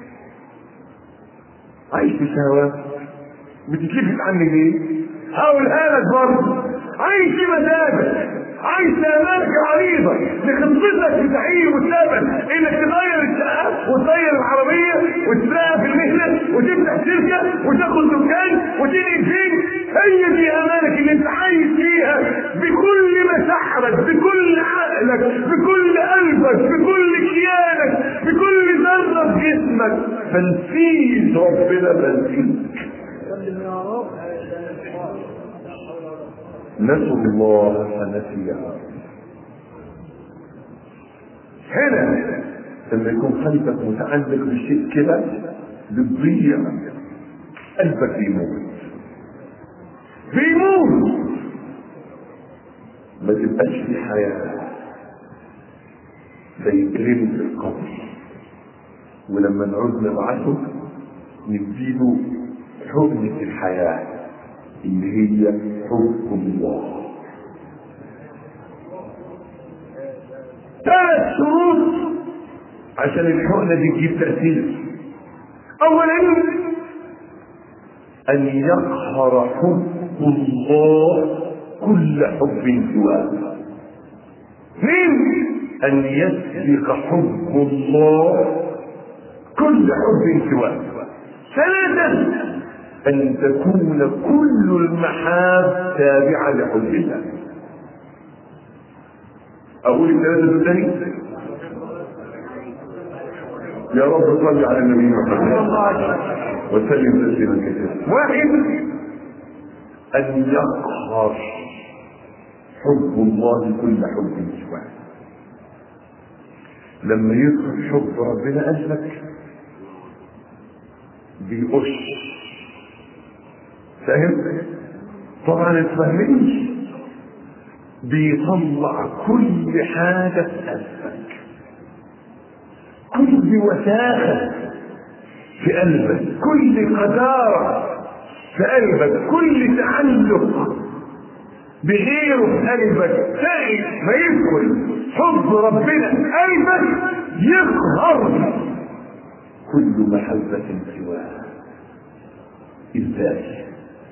عايش لشهوات بتتلفت عني ليه؟ هقولها لك برضه عايش لمزاجك عايز امالك عريضه لخطتك في تعيين وثمن انك تغير الشقه وتغير العربيه مشاعرك بكل عقلك بكل قلبك بكل كيانك بكل ذره في جسمك فنسيت ربنا فنسيك سلم يا رب نسوا الله فنسيهم هنا لما يكون قلبك متعلق بشيء كده بتضيع قلبك بيموت بيموت ما تبقاش في حياة زي كلمة القبر ولما نعود نبعثه نديله حكمة الحياة اللي هي حكم الله ثلاث شروط عشان الحقنة دي تجيب تأثير أولا أن يقهر حب الله كل حب سواه اثنين أن يسبق حب الله كل حب سواه ثلاثة أن تكون كل المحاب تابعة لحب الله أقول الثلاثة دول تاني يا رب صل على النبي محمد وسلم تسليما كثيرا واحد أن يقهر حب الله كل حب سواه لما يدخل حب ربنا قلبك بيقش فاهم؟ طبعا اتفهمنيش بيطلع كل حاجة في قلبك كل وساخة في قلبك كل قذارة في قلبك كل تعلق بغيره في قلبك تلاقي ما يدخل حب ربنا قلبك يقهر كل محبة سواه ازاي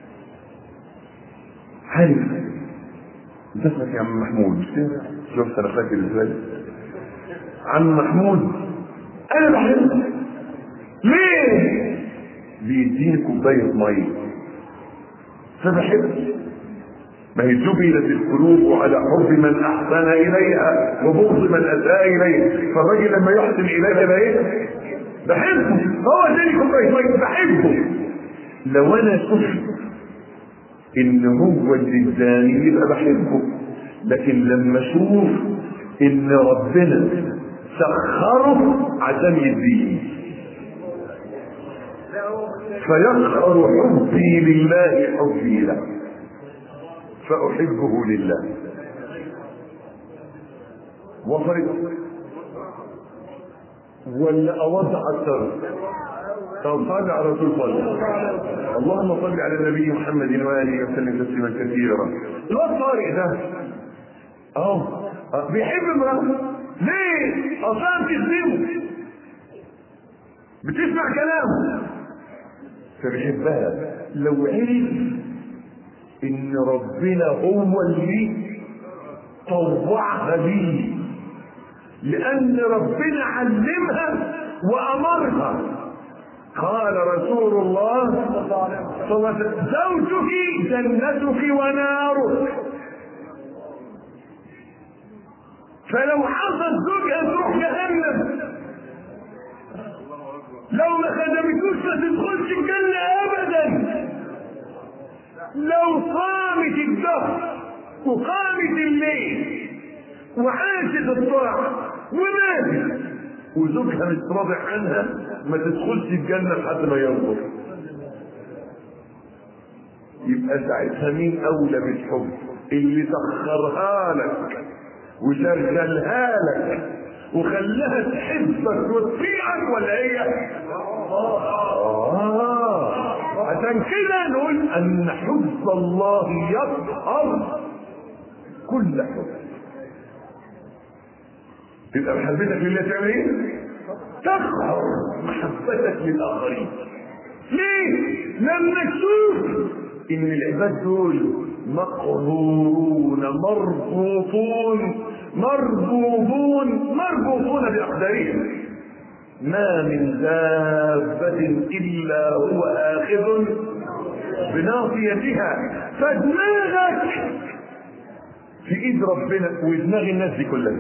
عارف اسمك يا عم محمود شفت انا فاكر ازاي عم محمود انا بحبك ليه بيديني كوبايه ميه فبحبك ما هي جبلت القلوب على حب من احسن اليها وبغض من اساء اليها فالراجل لما يحسن اليك ده ايه بحبه هو اداني كوبايه ميه بحبه لو انا شفت ان هو اللي اداني يبقى بحبه لكن لما اشوف ان ربنا سخره عشان يديني فيقهر حبي لله حبي له فأحبه لله وصلت ولا أوضح أكثر طب صل على رسول الله اللهم صل على النبي محمد وآله وسلم تسليما كثيرا الواد طارق ده اهو أه، بيحب امرأته ليه؟ أصلا بتسلمه بتسمع كلامه فبيحبها لو عرف ان ربنا هو اللي طوعها ليه لان ربنا علمها وامرها قال رسول الله صلى الله عليه وسلم زوجك جنتك ونارك فلو حصل زوجها تروح جهنم لو ما خدمتوش ما تدخلش الجنة أبدا لو قامت الدهر وقامت الليل وعاشت الطاعة وماتت وزوجها مش راضي عنها ما تدخلش الجنة لحد ما ينظر يبقى ساعتها مين أولى بالحب اللي سخرها لك وشغلها لك وخلاها تحبك وتطيعك ولا هي؟ آه عشان كده نقول أن حب الله يظهر كل حب تبقى محبتك لله تعمل ايه؟ تقهر محبتك للآخرين ليه؟ لما تشوف إن العباد دول مقهورون مربوطون مربوطون مربوطون بأقدارهم ما من دابة إلا هو آخذ بناصيتها فدماغك في ايد ربنا ودماغ الناس دي كلها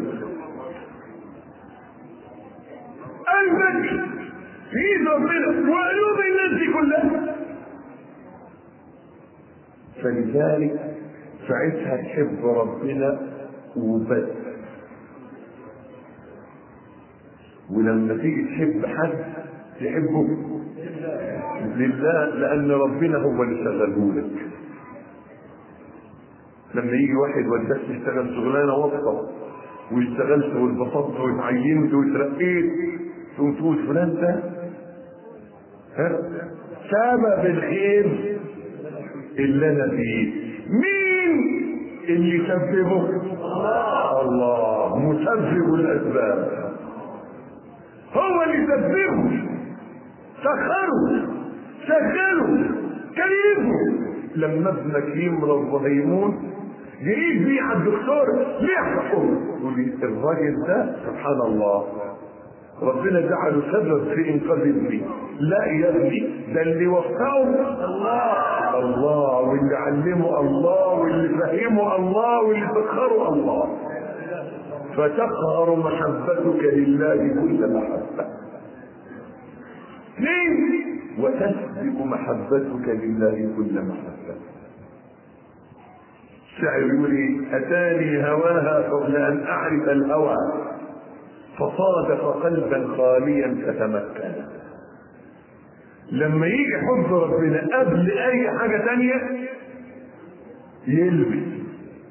قلبك في ايد ربنا وقلوب الناس دي كلها فلذلك ساعتها تحب ربنا وبس ولما تيجي تحب حد تحبه لله لان ربنا هو اللي شغله لك لما يجي واحد وداك تشتغل شغلانه وسطه واشتغلت واتبسطت واتعينت واترقيت تقوم تقول فلان ده ها سبب الخير اللي انا فيه مين اللي سببه الله مسبب الاسباب هو اللي سببه سخره شغله كلفه لما ابنك يمرض وهيموت يعيش بيه على الدكتور يحكم يقول لي الراجل ده سبحان الله ربنا جعله سبب في انقاذ ابني لا يا ابني ده اللي وفقه الله الله واللي علمه الله واللي فهمه الله واللي سخره الله فتقهر محبتك لله كل محبه اثنين وتسبق محبتك لله كل محبه الشاعر يقول إيه؟ اتاني هواها قبل ان اعرف الهوى فصادف قلبا خاليا فتمكن لما يجي حب ربنا قبل اي حاجة تانية يلبس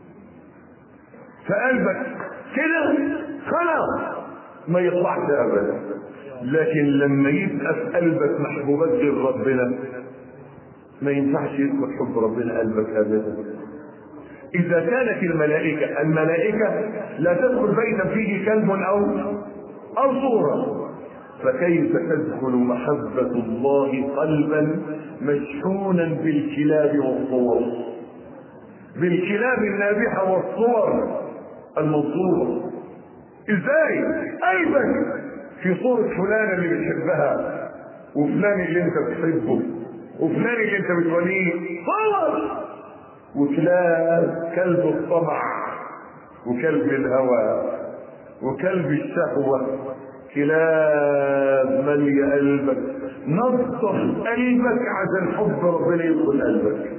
فقلبك كده خلاص ما يطلعش ابدا لكن لما يبقى في قلبك محبوبات غير ربنا ما ينفعش يدخل حب ربنا قلبك ابدا إذا كانت الملائكة الملائكة لا تدخل بيتا فيه كلب أو أو صورة فكيف تدخل محبة الله قلبا مشحونا بالكلاب والصور بالكلاب النابحة والصور المنصورة ازاي قلبك في صورة فلان اللي بتحبها وفلان اللي انت بتحبه وفلان اللي انت بتوليه صور وكلاب كلب الطمع وكلب الهوى وكلب الشهوة كلاب ملي قلبك نظف قلبك عشان حب ربنا يدخل قلبك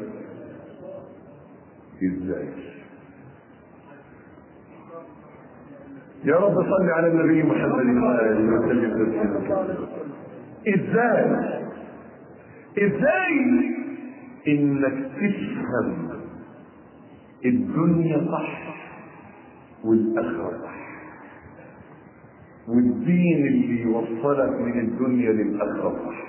ازاي يا رب صل على النبي محمد وآله وسلم تسليما ازاي ازاي انك تفهم الدنيا صح والاخره صح والدين اللي يوصلك من الدنيا للاخره صح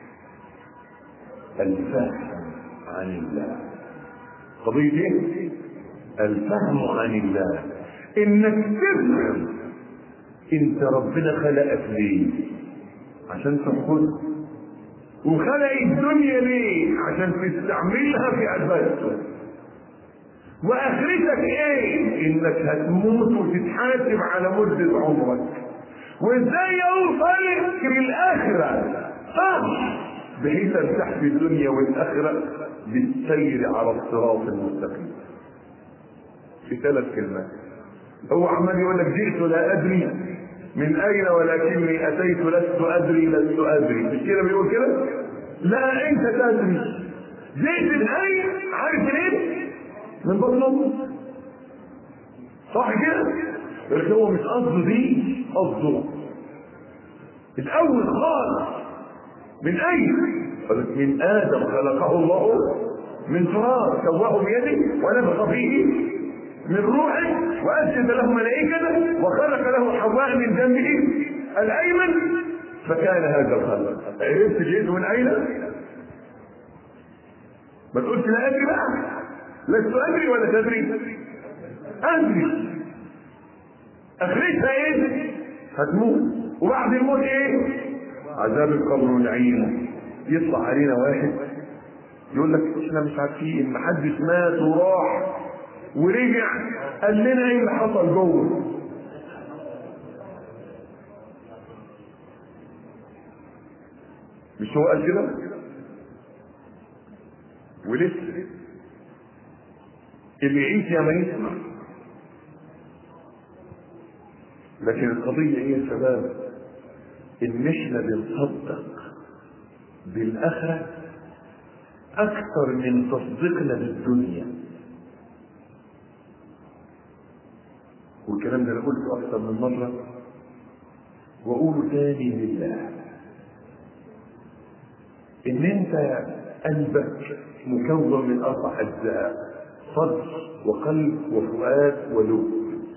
الفهم عن الله قضيه ايه الفهم عن الله انك تفهم انت ربنا خلقك ليه عشان تنقذ وخلق الدنيا ليه عشان تستعملها في عبادته واخرتك ايه انك هتموت وتتحاسب على مدة عمرك وازاي اوصلك للاخرة صح بحيث ارتاح في الدنيا والاخرة بالسير على الصراط المستقيم في ثلاث كلمات هو عمال يقول لك جئت لا ادري من اين ولكني اتيت لست ادري لست ادري مش كده بيقول كده لا انت تدري جئت من اين عارف ليه من بطن امك صح كده لكن هو مش قصده دي قصده الاول خالص من اين قالت من ادم خلقه الله من تراب سواه بيده ونفخ فيه من روحه واسجد له ملائكته وخلق له حواء من جنبه الايمن فكان هذا الخلق عرفت جئت من اين؟ ما تقولش لا ادري بقى لست ادري ولا تدري ادري اخرتها ايه؟ هتموت وبعد الموت ايه؟ عذاب القبر ونعيمه يطلع علينا واحد يقول لك احنا مش عارفين محدش مات وراح ورجع قال لنا ايه اللي حصل جوه مش هو قال كده ولسه اللي يعيش يا ما يسمع لكن القضية ايه يا شباب ان احنا بنصدق بالاخرة اكثر من تصديقنا بالدنيا والكلام ده انا قلته اكثر من مرة واقوله تاني لله ان انت قلبك مكون من اربع اجزاء صدر وقلب وفؤاد ولب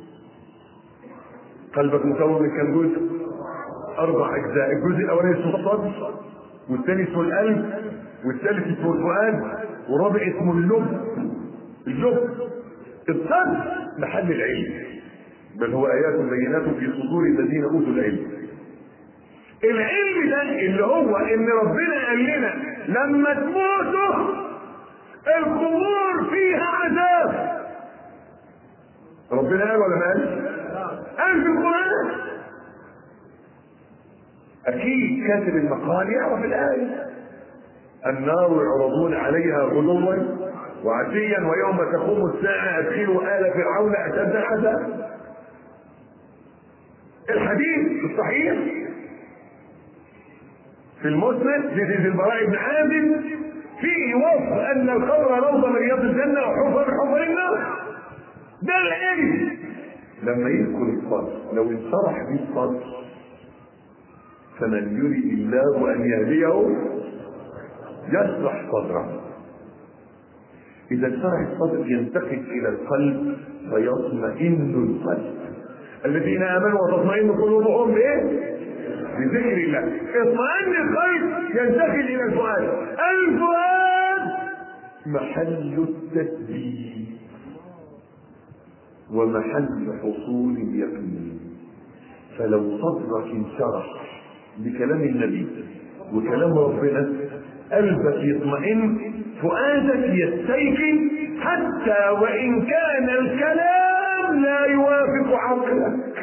قلبك مكون من كم جزء اربع اجزاء الجزء الاولاني اسمه الصدر والثاني اسمه القلب والثالث اسمه الفؤاد والرابع اسمه اللب اللب الصدر محل العلم بل هو ايات بينات في صدور الذين اوتوا العلم العلم ده اللي هو ان ربنا قال لنا لما تموتوا القبور فيها عذاب ربنا قال ولا ما قالش؟ قال في القرآن أكيد كاتب المقال يعرف الآية النار يعرضون عليها غدوا وعشيا ويوم تقوم الساعة أدخلوا آل فرعون أشد العذاب الحديث الصحيح في المسند لذي البراء بن عازم فيه وصف ان القبر روضه من رياض الجنه وحفر من حفر النار ده العلم لما يدخل الصدر لو انشرح به الصدر فمن يريد الله ان يهديه يشرح صدره اذا انشرح الصدر ينتقل الى القلب فيطمئن القلب الذين امنوا وتطمئن قلوبهم بايه؟ بذكر الله اطمئن القلب ينتقل الى الفؤاد الفؤاد محل التسبيح ومحل حصول اليقين فلو صدرك انشرح بكلام النبي وكلام ربنا قلبك يطمئن فؤادك يستيقن حتى وان كان الكلام لا يوافق عقلك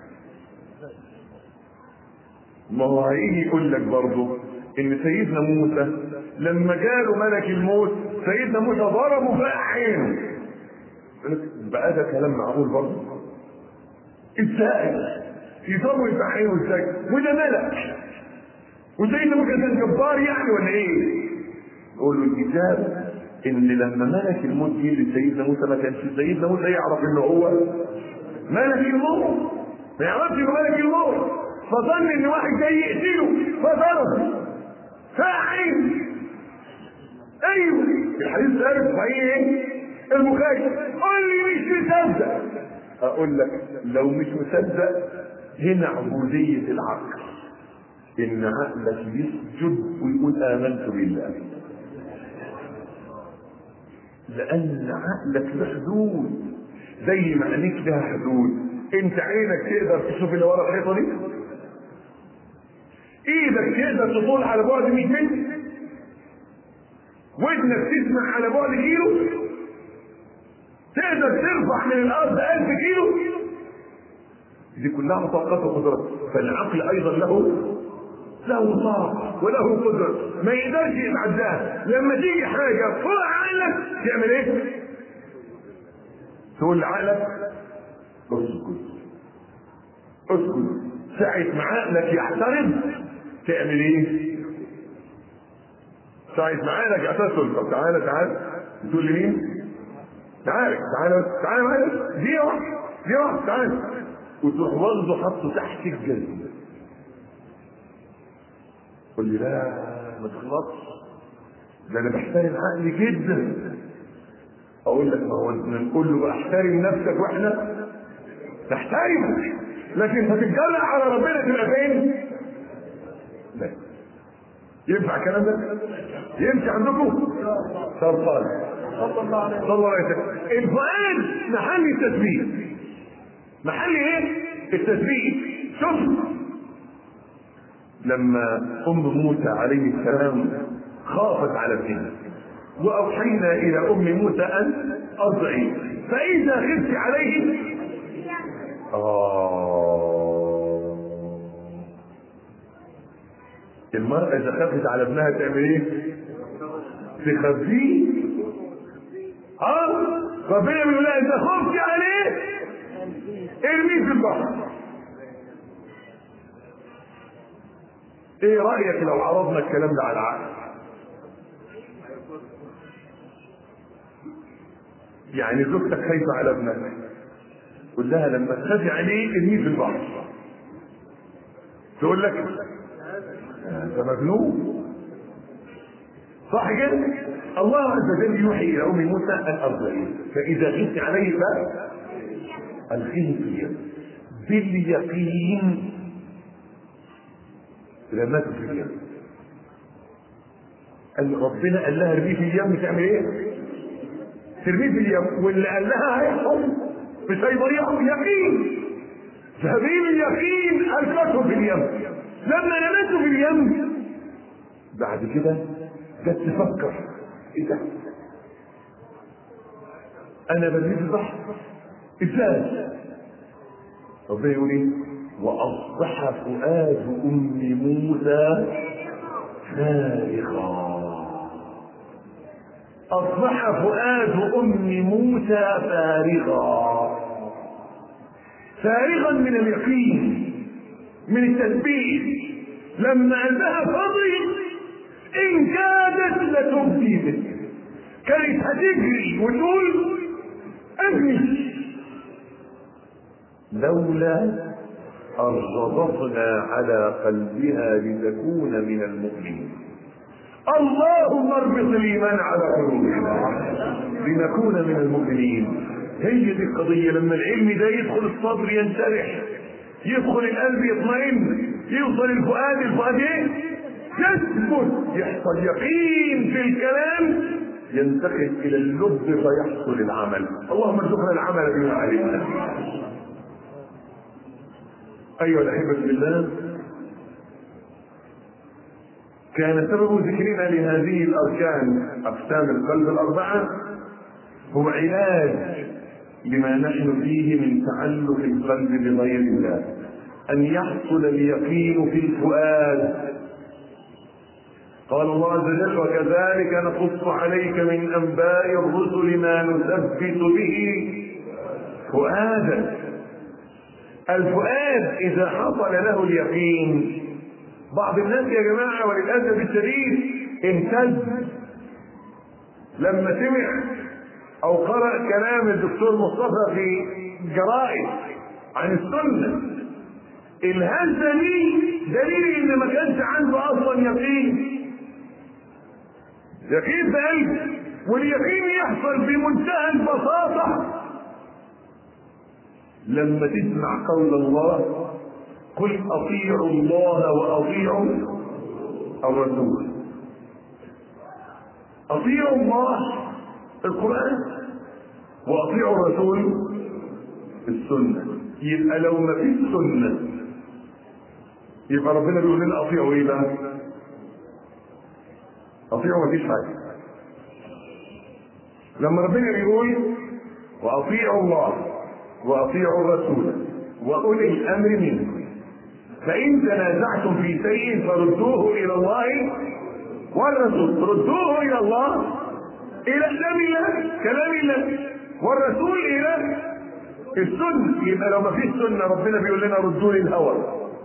ما هو هيجي يقول لك برضه ان سيدنا موسى لما جاله ملك الموت سيدنا موسى ضربه في عينه بقى ده كلام معقول برضه ازاي يضربه في عينه ازاي وده ملك وسيدنا موسى كان جبار يعني ولا ايه يقول له الكتاب ان لما ملك الموت جه لسيدنا موسى ما كانش سيدنا موسى يعرف ان هو ملك الموت ما يعرفش انه ملك الموت فظن ان واحد جاي يقتله فضرب فاعل ايوه الحديث ده صحيح ايه المخيم قول لي مش مصدق اقول لك لو مش مصدق هنا عبودية العقل ان عقلك يسجد ويقول امنت بالله لان عقلك له حدود زي ما عينيك لها حدود انت عينك تقدر تشوف اللي ورا الحيطه دي ايدك تقدر تطول على بعد 100 متر ودنك تسمع على بعد كيلو تقدر ترفع من الارض 1000 كيلو دي كلها طاقات وقدرات فالعقل ايضا له له طاقه وله قدره ما يقدرش يتعداها لما تيجي حاجه فوق عقلك تعمل ايه؟ تقول لعقلك اسكت اسكت ساعة ما عقلك يحترم تعمل ايه؟ ساعة ما عقلك يحترم طب تعالى تعالى تقول لي مين؟ تعالى تعالى تعالى معايا دي واحدة دي واحدة تعالى وتروح واخده حطه تحت الجلد قول لي لا ما تخلصش ده انا بحترم عقلي جدا اقول لك ما هو نقول له بقى احترم نفسك واحنا نحترمك لكن هتتجرأ على ربنا تبقى فين؟ لا ينفع الكلام ده؟ يمشي عندكم؟ طب قال صلى الله عليه صلى الله عليه وسلم الفؤاد محل التسبيح محل ايه؟ التسبيح شوف لما ام موسى عليه السلام خافت على ابنها واوحينا الى ام موسى ان ارضعي فاذا خفت عليه آه المرأة إذا خافت على ابنها تعمل إيه؟ تخبيه اه ربنا بيقول لها إذا خفت عليه ارميه في البحر ايه رايك لو عرضنا الكلام ده على العقل يعني زوجتك خايفه على ابنك قول لها لما تخافي عليه ارميه في البحر تقول لك انت مجنون صح كده الله عز وجل يوحي الى ام موسى ان ارضعيه فاذا غبت عليه بقى الخيه في اليم باليقين رماته في اليم قال ربنا قال لها ارميه في اليم تعمل ايه؟ ترميه في اليم واللي قال لها هيحصل مش هيضيعه يقين سبيل اليقين القته في اليم لما رمته في اليم بعد كده جت تفكر ايه ده؟ انا برميه في البحر ازاي؟ ربنا يقول ايه؟ واصبح فؤاد ام موسى فارغا اصبح فؤاد ام موسى فارغا فارغا من اليقين من التثبيت لما قلبها فضي ان كادت لتبدي به كانت هتجري وتقول ابني لولا أن ربطنا على قلبها لتكون من المؤمنين اللهم اربط الايمان على قلوبنا لنكون من المؤمنين هي دي القضيه لما العلم ده يدخل الصدر ينشرح يدخل القلب يطمئن يوصل الفؤاد الفؤاد ايه يثبت يحصل يقين في الكلام ينتقل الى اللب فيحصل العمل اللهم ارزقنا العمل بما علمنا ايها الاحبه بالله كان سبب ذكرنا لهذه الاركان اقسام القلب الاربعه هو علاج لما نحن فيه من تعلق القلب بغير الله ان يحصل اليقين في الفؤاد قال الله عز وجل وكذلك نقص عليك من انباء الرسل ما نثبت به فؤادك الفؤاد اذا حصل له اليقين بعض الناس يا جماعه وللاسف الشديد اهتز لما سمع او قرأ كلام الدكتور مصطفى في جرائد عن السنة الهزة دي دليل ان ما كانش عنده اصلا يقين يقين في قلبه واليقين يحصل بمنتهى البساطة لما تسمع قول الله قل اطيعوا الله واطيعوا الرسول اطيعوا الله القرآن واطيعوا الرسول السنة يبقى لو ما فيش سنة يبقى ربنا بيقول لنا اطيعوا ايه بقى؟ اطيعوا ما فيش حاجة لما ربنا بيقول واطيعوا الله واطيعوا الرسول واولي الامر منكم فان تنازعتم في شيء فردوه الى الله والرسول ردوه الى الله الى كلام الله كلام الله والرسول الى السنه يبقى لو ما فيش سنه ربنا بيقول لنا ردوا لي الهوى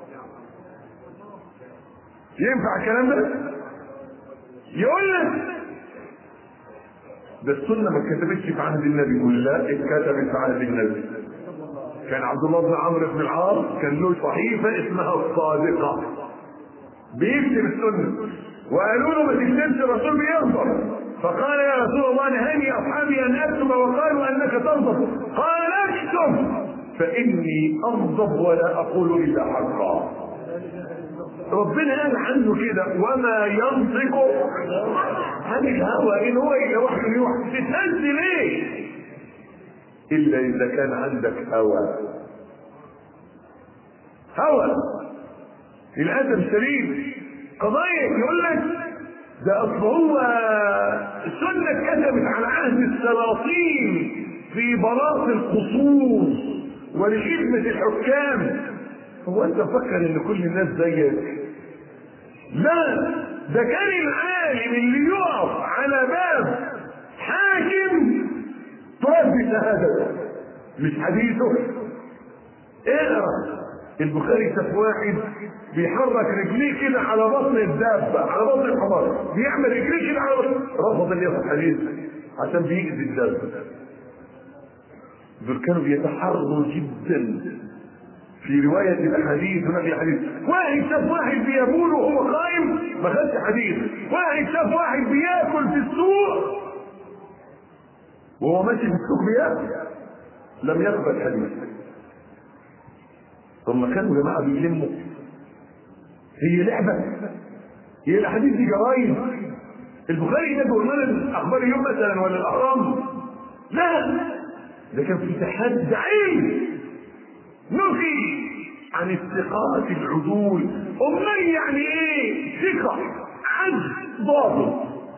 ينفع الكلام ده يقول لك ده السنه ما اتكتبتش في عهد النبي يقول لا اتكتبت في عهد النبي كان عبد الله بن عمرو بن العاص كان له صحيفه اسمها الصادقه بيكتب السنه وقالوا له ما تكتبش الرسول بيغضب فقال يا رسول الله نهاني اصحابي ان اكتب وقالوا انك تغضب قال اكتب فاني اغضب ولا اقول الا حقا ربنا قال عنه كده وما ينطق عن الهوى ان هو الا وحي يوحى تتهز ليه الا اذا كان عندك هوى هوى للاسف الشديد قضايا يقول لك ده اصل هو السنه اتكتبت على عهد السلاطين في براءة القصور ولخدمة الحكام هو انت فكر ان كل الناس زيك لا ده كان العالم اللي يقف على باب حاكم تربي شهادته مش حديثه اقرا البخاري شاف واحد بيحرك رجليه كده على بطن الدابة على بطن الحمار بيعمل رجليه كده على بطن رفض اللي ياخد حديث عشان بيجذي الدابة دول كانوا بيتحروا جدا في رواية الأحاديث هناك الحديث واحد شاف واحد بيبول وهو قائم ما خدش حديث واحد شاف واحد بياكل في السوق وهو ماشي في السوق بياكل لم يقبل حديث ثم كانوا جماعة بيلموا هي لعبة هي الأحاديث دي جرايد البخاري ده بيقول لنا أخبار اليوم مثلا ولا الأهرام لا ده كان في تحدي علم نهي عن الثقات العدول امال يعني ايه ثقه عدل ضابط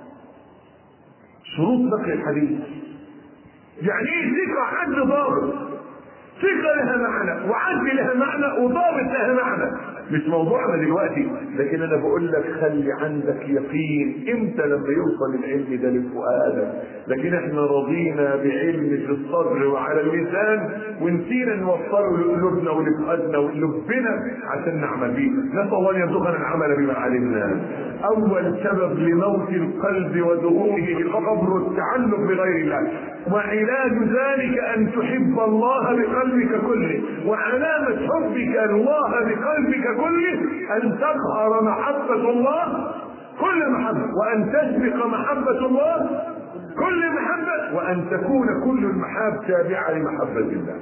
شروط نقل الحديث يعني ايه ثقه عدل ضابط ثقه لها معنى وعدل لها معنى وضابط لها معنى مش موضوعنا دلوقتي لكن انا بقول لك خلي عندك يقين امتى لما يوصل العلم ده لفؤادك لكن احنا رضينا بعلم في الصدر وعلى اللسان ونسينا نوصله لقلوبنا ولفؤادنا ولبنا عشان نعمل بيه نسال الله ان يرزقنا العمل بما علمنا اول سبب لموت القلب ودخوله القبر التعلق بغير الله وعلاج ذلك ان تحب الله بقلبك كله وعلامه حبك الله بقلبك كله ان تقهر محبه الله كل محبه وان تسبق محبه الله كل محبه وان تكون كل المحاب تابعه لمحبه الله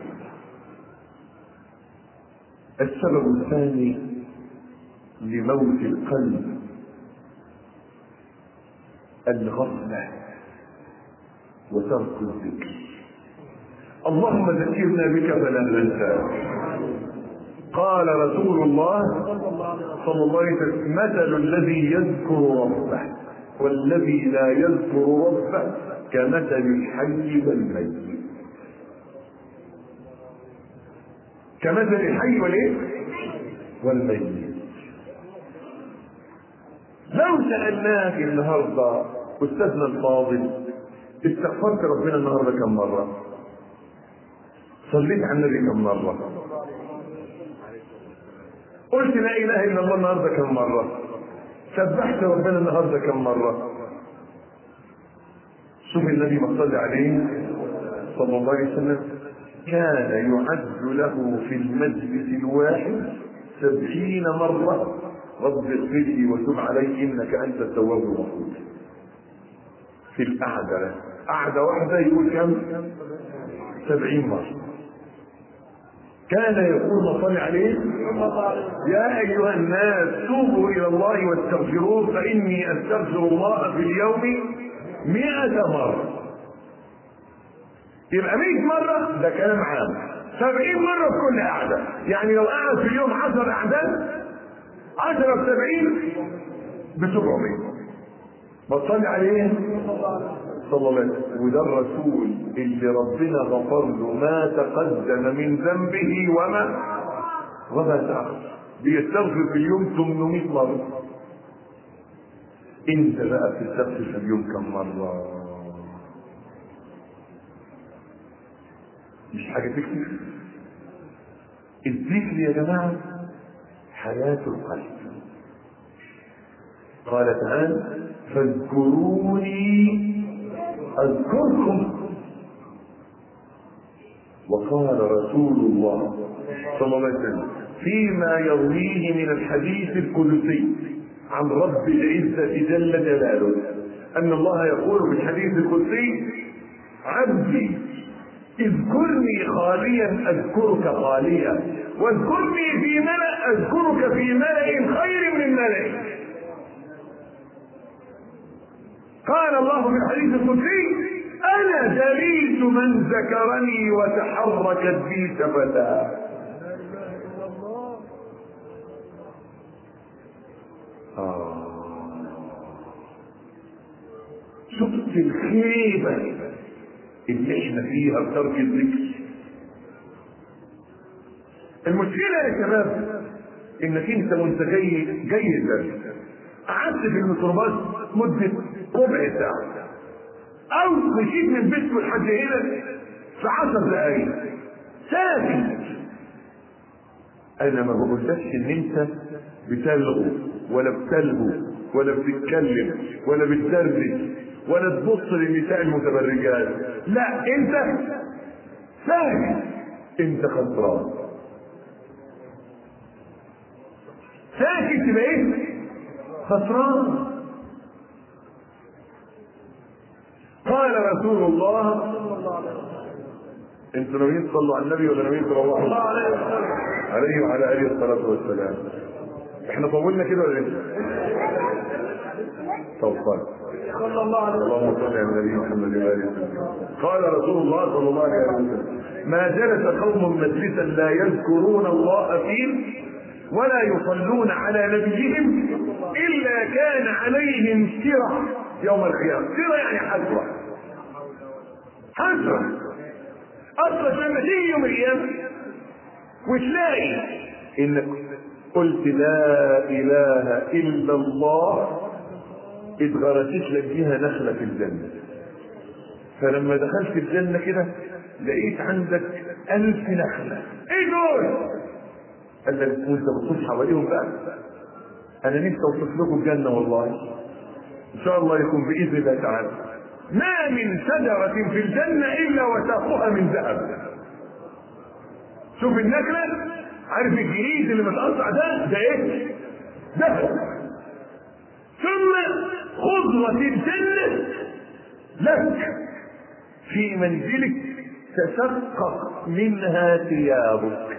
السبب الثاني لموت القلب الغفله وترك الذكر اللهم ذكرنا بك فلا ننسى قال رسول الله صلى الله عليه وسلم مثل الذي يذكر ربه والذي لا يذكر ربه كمثل الحي والميت كمثل الحي والايه والميت لو سألناك النهارده أستاذنا الفاضل استغفرت ربنا النهارده كم مرة؟ صليت على النبي كم مرة؟ قلت لا إله إلا الله النهارده كم مرة؟ سبحت ربنا النهارده كم مرة؟ شوف النبي ما صلى عليه صلى الله عليه وسلم كان يعد له في المجلس الواحد سبعين مرة رب اغفر لي وتب علي إنك أنت التواب الغفور في القعدة قعدة واحدة يقول كم؟ سبعين مرة كان يقول ما صلى عليه يا أيها الناس توبوا إلى الله واستغفروه فإني أستغفر الله في اليوم مئة مرة يبقى 100 مرة ده كلام عام 70 مرة في كل قعدة يعني لو قعد في اليوم 10 قعدات 10 في 70 ب 700 بتصلي عليه صلى الله عليه وسلم وده الرسول اللي ربنا غفر له ما تقدم من ذنبه وما وما تأخر بيستغفر في اليوم 800 مرة انت بقى بتستغفر في اليوم كم مرة مش حاجة تكتب الذكر يا جماعة حياة القلب قال تعالى فاذكروني اذكركم وقال رسول الله صلى الله عليه وسلم فيما يرويه من الحديث القدسي عن رب العزة جل جلاله أن الله يقول في الحديث القدسي عبدي اذكرني خاليا اذكرك خاليا واذكرني في ملأ اذكرك في ملأ خير من ملأ قال الله في الحديث القدسي انا جليس من ذكرني وتحركت بي شفتاه آه. شفت الخيبه اللي احنا فيها بترك الذكر المشكلة يا شباب انك انت وانت جاي جاي الدرس قعدت في الميكروباص مدة ربع ساعة او مشيت من بيتكم لحد هنا في عشر دقايق ساكت انا ما بقولكش ان انت بتلغو ولا بتلهو ولا بتتكلم ولا بتدردش ولا تبص للنساء المتبرجات لا انت ساكت انت خسران ساكت تبقى ايه خسران قال رسول الله صلى الله عليه وسلم انتوا ناويين تصلوا على النبي ولا ناويين تروحوا الله عليه وسلم عليه وعلى اله الصلاه والسلام احنا طولنا كده ولا لسه طب طيب صلى الله عليه وسلم اللهم صل على النبي محمد وعلى اله وسلم قال رسول الله صلى الله عليه وسلم ما جلس قوم مجلسا لا يذكرون الله فيه ولا يصلون على نبيهم الا كان عليهم سرة يوم القيامه سرة يعني حسرة حسرة اصلا لما تيجي يوم القيامه وتلاقي انك قلت لا اله الا الله اتغرست لك بيها نخله في الجنه فلما دخلت الجنه كده لقيت عندك ألف نخله ايه دول؟ قال لك وانت بتطوف حواليهم بقى انا نفسي اوصف لكم الجنه والله ان شاء الله يكون باذن الله تعالى ما من شجره في الجنه الا وساقها من ذهب شوف النخله عارف الجريد اللي متقطع ده ده ايه؟ ذهب ثم خضرة الجنة لك في منزلك تشقق منها ثيابك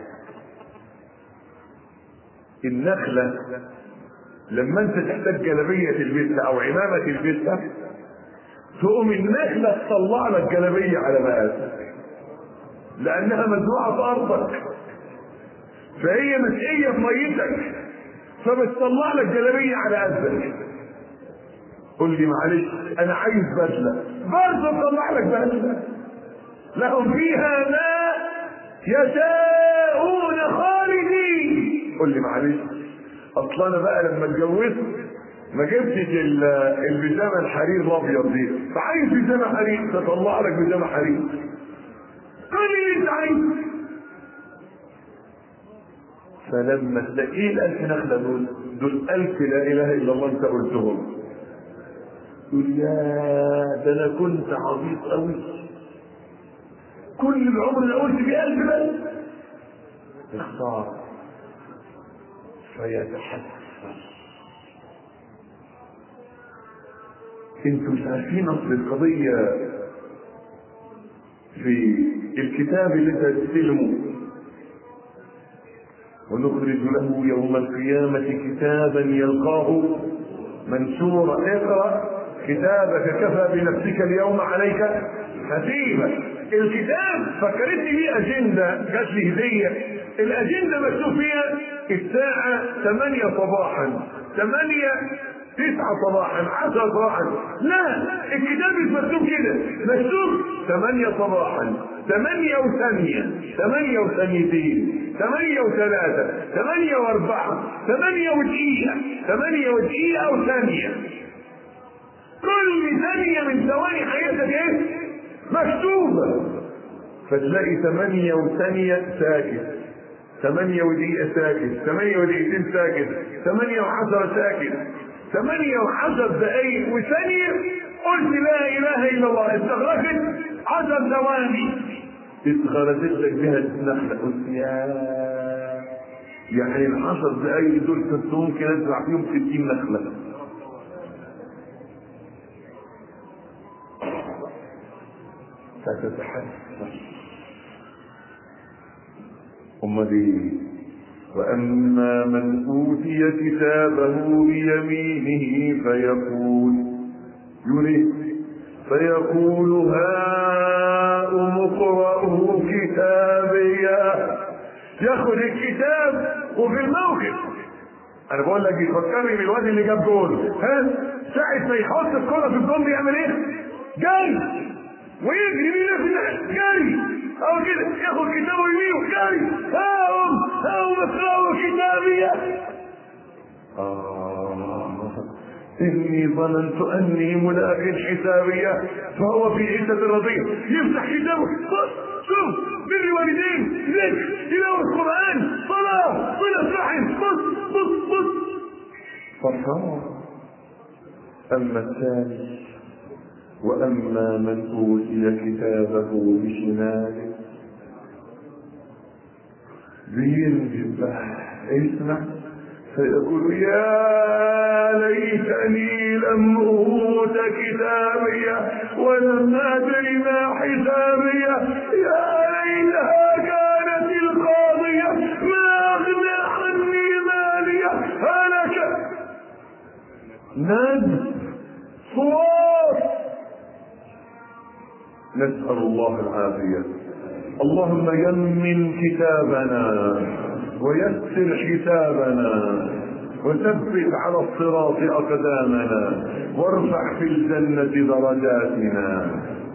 النخلة لما انت تحتاج جلبية تلبسها او عمامة تلبسها تقوم النخلة تطلع لك جلبية على مقاسك لانها مزروعة في ارضك فهي مسقية في ميتك فبتطلع لك جلبية على قدك قل لي معلش انا عايز بدلة برضه تطلع لك بدلة لهم فيها ما يشاءون خالدين قل لي معلش اصل انا بقى لما اتجوزت ما جبتش ال- البيجامه الحرير الابيض دي فعايز بيجامه حرير تطلع لك بيجامه حرير قول لي اللي انت عايزه فلما تلاقي ايه الالف نخله دول؟ دول الف لا اله الا الله انت قلتهم. يقول يا ده انا كنت عبيط قوي. كل العمر اللي قلت فيه الف بس. اختار فيتحسر. انتوا مش عارفين اصل القضيه في الكتاب اللي انت هتستلمه ونخرج له يوم القيامة كتابا يلقاه منشورا اقرأ كتابك كفى بنفسك اليوم عليك حسيبا الكتاب فكرتني بيه أجندة جات لي هدية الأجندة مكتوب فيها الساعة 8 صباحا 8 تسعة صباحا عشرة صباحا لا الكتاب مش مكتوب كده مكتوب ثمانية صباحا ثمانية وثانية ثمانية وثانيتين ثمانية وثلاثة ثمانية وأربعة ثمانية ودقيقة ثمانية ودقيقة وثانية كل ثانية من ثواني حياتك ايه؟ مكتوبة فتلاقي ثمانية وثانية ساكت ثمانية ودقيقة ساكت ثمانية ودقيقتين ساكت ثمانية وعشرة ساكت ثمانية وعشر دقايق وثانية قلت لا إله إلا الله استغرقت عشر ثواني اتغرزت لك بها النخلة قلت يا يعني العشر دقايق دول كنت ممكن ازرع فيهم 60 نخلة فتتحسر أمال إيه؟ وأما من أوتي كتابه بيمينه فيقول يريد فيقول هاؤم اقرءوا كتابيه ياخد الكتاب وفي الموقف انا بقول لك بيفكرني بالواد اللي جاب جول ها ساعة ما يحط الكرة في الجول بيعمل ايه؟ جري ويجري بيه في الناحية جري او كده ياخد كتابه يمينه جري هاهم هاهم اقرأوا كتابيه آه إني ظننت أني ملاق حسابية فهو في عزة رضية يفتح كتابه بص شوف بر والدين ذكر تلاوة القرآن صلاة حرام أما الثاني وأما من أوتي كتابه بشماله بينزل اسمع فيقول يا ليتني لم أوت كتابي ولم أدر ما حسابي يا ليتها كانت القاضية ما أغنى عني مالية هلك ند صوت نسأل الله العافية اللهم يمن كتابنا ويسر حسابنا وثبت على الصراط أقدامنا وارفع في الجنة درجاتنا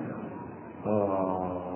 آه.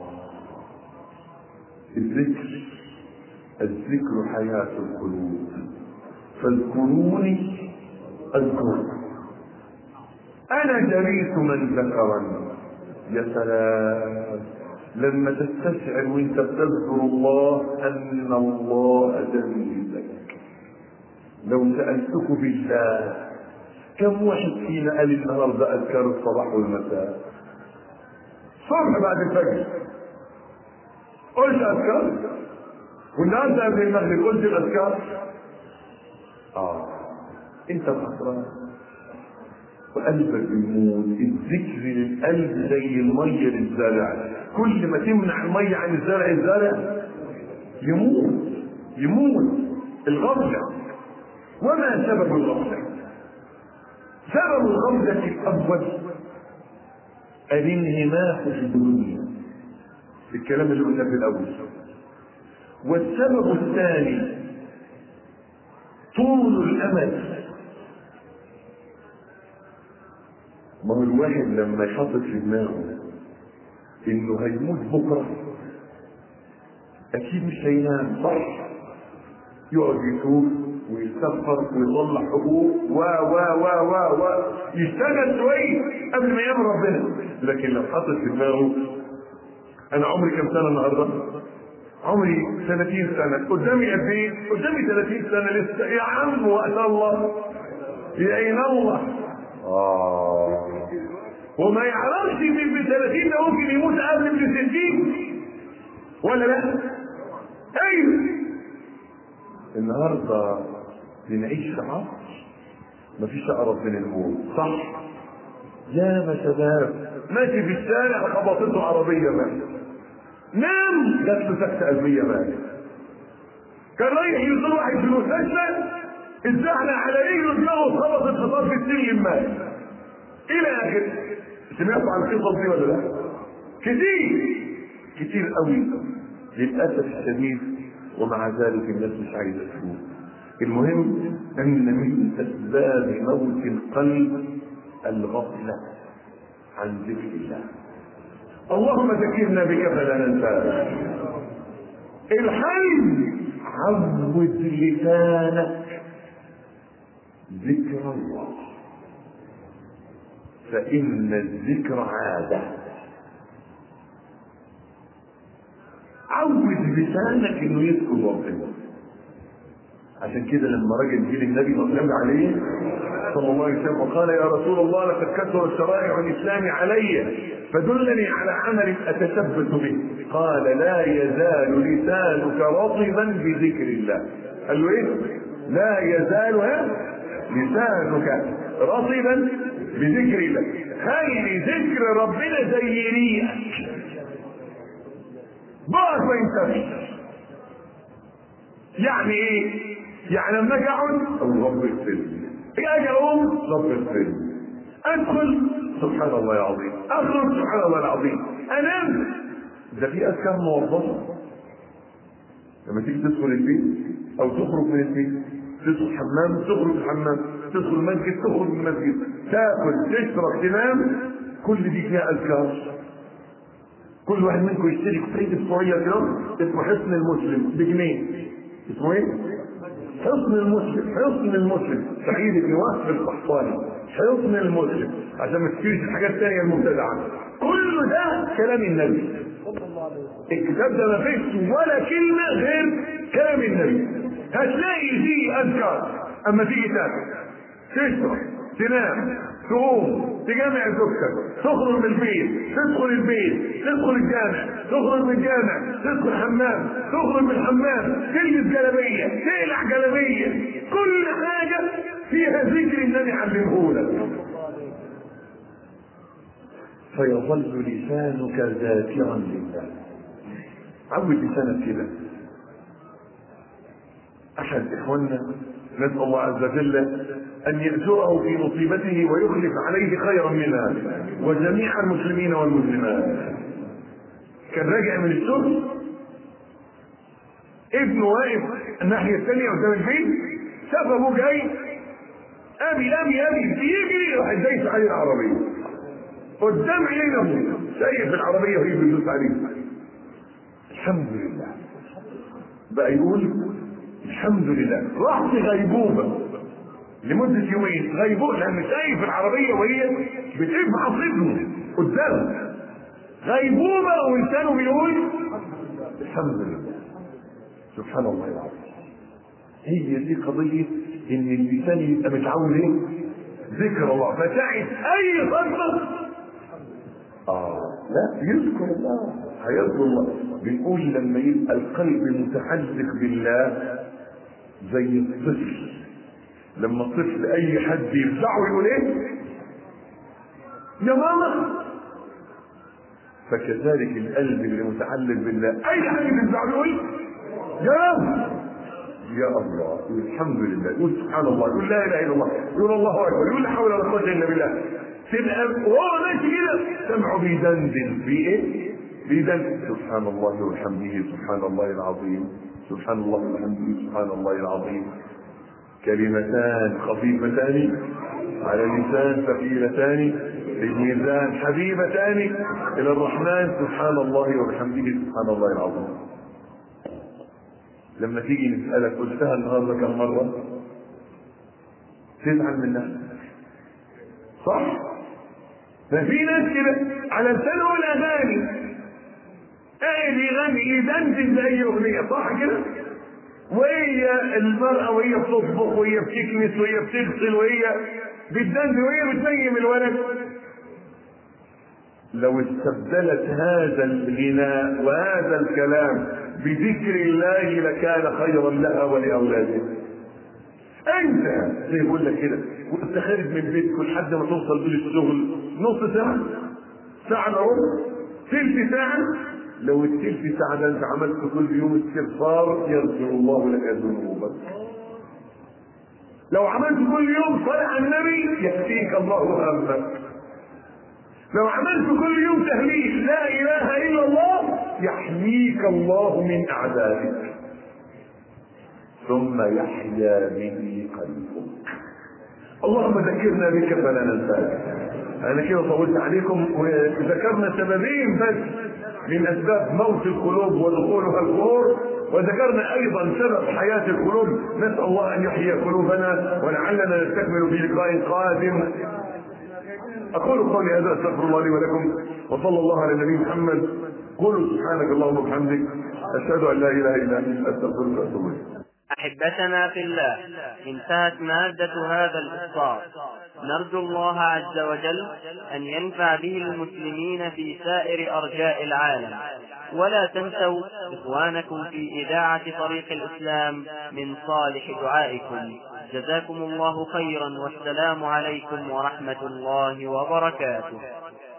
الذكر الذكر حياة القلوب فاذكروني اذكركم انا جريت من ذكرني يا سلام لما تستشعر وانت بتذكر الله ان الله جميل لك لو سالتك بالله كم واحد فينا قال النهارده اذكار الصباح والمساء صبح بعد الفجر قلت اذكار والنهارده قبل المغرب قلت الاذكار اه انت خسران وقلبك يموت الذكر للقلب زي الميه للزرع كل ما تمنع الميه عن الزرع الزرع يموت يموت الغفله وما سبب الغفله سبب الغفله الاول الانهماك في الدنيا الكلام اللي قلنا في الاول والسبب الثاني طول الامل ما هو الواحد لما يحط في دماغه انه هيموت بكره اكيد مش هينام صح يقعد يتوب ويستغفر ويطلع حقوق و و و و و يشتغل شويه قبل ما يامر ربنا لكن لو حطت في دماغه انا عمري كم سنه النهارده؟ عمري 30 سنه قدامي قد ايه؟ قدامي 30 سنه لسه يا عم وقت الله يا عين الله آه وما يعرفش من ب 30 ده ممكن يموت قبل ب 60 ولا لا؟ ايوه النهارده بنعيش في عصر مفيش اقرب من الموت صح؟ يا ما شباب ماشي في الشارع خبطته عربيه مات نام جات له سكته قلبيه مات كان رايح يزور واحد في المستشفى اتزحلق على رجله دماغه اتخبطت في طرف السلم مات الى اخره سمعتوا عن القصص دي ولا لا؟ كتير كتير قوي للاسف الشديد ومع ذلك الناس مش عايزه تفوق المهم ان من اسباب موت القلب الغفله عن ذكر الله اللهم ذكرنا بك فلا ننساك الحل عود لسانك ذكر الله فإن الذكر عادة عود لسانك انه يذكر ربنا عشان كده لما راجل جه للنبي صلى الله عليه صلى الله عليه وسلم وقال يا رسول الله لقد كثر شرائع الاسلام علي فدلني على عمل اتثبت به قال لا يزال لسانك رطبا بذكر الله قال له ايه لا يزال ها لسانك رطبا بذكر الله خلي ذكر ربنا زي ريقك بقى ما ينتهيش يعني ايه يعني لما اجي اقعد اقول رب اغفر لي اجي اقوم رب اغفر لي ادخل سبحان الله العظيم اخرج سبحان الله العظيم انام ده في اذكار موظفه لما تيجي تدخل البيت او تخرج من البيت تدخل حمام تخرج الحمام تدخل مسجد تخرج من المسجد تاكل تشرب تنام كل دي فيها اذكار كل واحد منكم يشتري كتيب صغير كده اسمه حصن المسلم بجنيه اسمه ايه؟ حصن المسلم حصن المسلم سعيد بن وهب القحطاني حصن المسلم عشان ما تشتريش الحاجات الثانيه المبتدعه كل ده كلام النبي الكتاب ده ما فيش ولا كلمه غير كلام النبي هتلاقي فيه اذكار اما تيجي تاكل تشرب تنام تقوم تجامع زوجتك تخرج من البيت تدخل البيت تدخل الجامع تخرج من الجامع تدخل حمام تخرج من الحمام تلبس جلابيه تقلع جلابيه كل حاجه فيها ذكر النبي علمه لك فيظل لسانك ذاكرا لله عود لسانك كده احد اخواننا نسال الله عز وجل ان ياجره في مصيبته ويخلف عليه خيرا منها وجميع المسلمين والمسلمات كان راجع من الشغل ابنه واقف الناحيه الثانيه قدام البيت شاف ابوه جاي ابي ابي ابي بيجري راح دايس عليه العربيه قدام عينين ابوه شايف العربيه وهي بتدوس عليه الحمد لله بقى يقول الحمد لله راح في غيبوبه لمده يومين غيبوبه لان شايف العربيه وهي بتفحص ابنه قدامه غيبوبه وانسانه بيقول الحمد لله سبحان الله العظيم هي دي قضيه ان اللسان يبقى متعود ايه؟ ذكر الله فساعد اي صدمه اه لا يذكر الله هيذكر الله بنقول لما يبقى القلب متعلق بالله زي الطفل لما الطفل اي حد يرفعه يقول ايه يا ماما فكذلك القلب اللي متعلق بالله اي حد يرفعه يقول يا رب يا الله يقول الحمد لله يقول سبحان الله يقول لا اله الا الله يقول الله اكبر يقول لا حول ولا قوه الا بالله تبقى وهو ماشي كده سمعه بيدندن في ايه؟ بيدندن سبحان الله وبحمده سبحان الله العظيم سبحان الله وبحمده سبحان الله العظيم كلمتان خفيفتان على اللسان ثقيلتان في الميزان حبيبتان الى الرحمن سبحان الله وبحمده سبحان الله العظيم لما تيجي نسألك قلتها النهارده كم مرة؟ تزعل من نفسك. صح؟ ففي ناس كده على لسانهم الأغاني قاعد يغني يدندن زي أغنية صح كده؟ وهي المرأة وهي بتطبخ وهي بتكنس وهي بتغسل وهي بتدندن وهي بتنيم الولد لو استبدلت هذا الغناء وهذا الكلام بذكر الله لكان خيرا لها ولاولادها. انت زي بقول لك كده وانت خارج من بيتك لحد ما توصل بيه الشغل نص ساعه ساعه الا ربع ثلث ساعه لو الثلث ساعه ده انت عملت كل يوم استغفار يغفر الله لك ذنوبك. لو عملت كل يوم صلاه على النبي يكفيك الله همك. لو عملت كل يوم تهليل لا اله الا الله يحميك الله من اعدائك ثم يحيا به قلبك اللهم ذكرنا بك فلا ننساك انا كده طولت عليكم وذكرنا سببين بس من اسباب موت القلوب ودخولها القبور وذكرنا ايضا سبب حياه القلوب نسال الله ان يحيي قلوبنا ولعلنا نستكمل في لقاء قادم أقول قولي هذا أستغفر الله لي ولكم وصلى الله على النبي محمد قولوا سبحانك اللهم وبحمدك أشهد أن لا إله إلا أنت أستغفرك وأتوب إليك أحبتنا في الله انتهت مادة هذا الإصدار نرجو الله عز وجل أن ينفع به المسلمين في سائر أرجاء العالم ولا تنسوا إخوانكم في إذاعة طريق الإسلام من صالح دعائكم جزاكم الله خيرا والسلام عليكم ورحمة الله وبركاته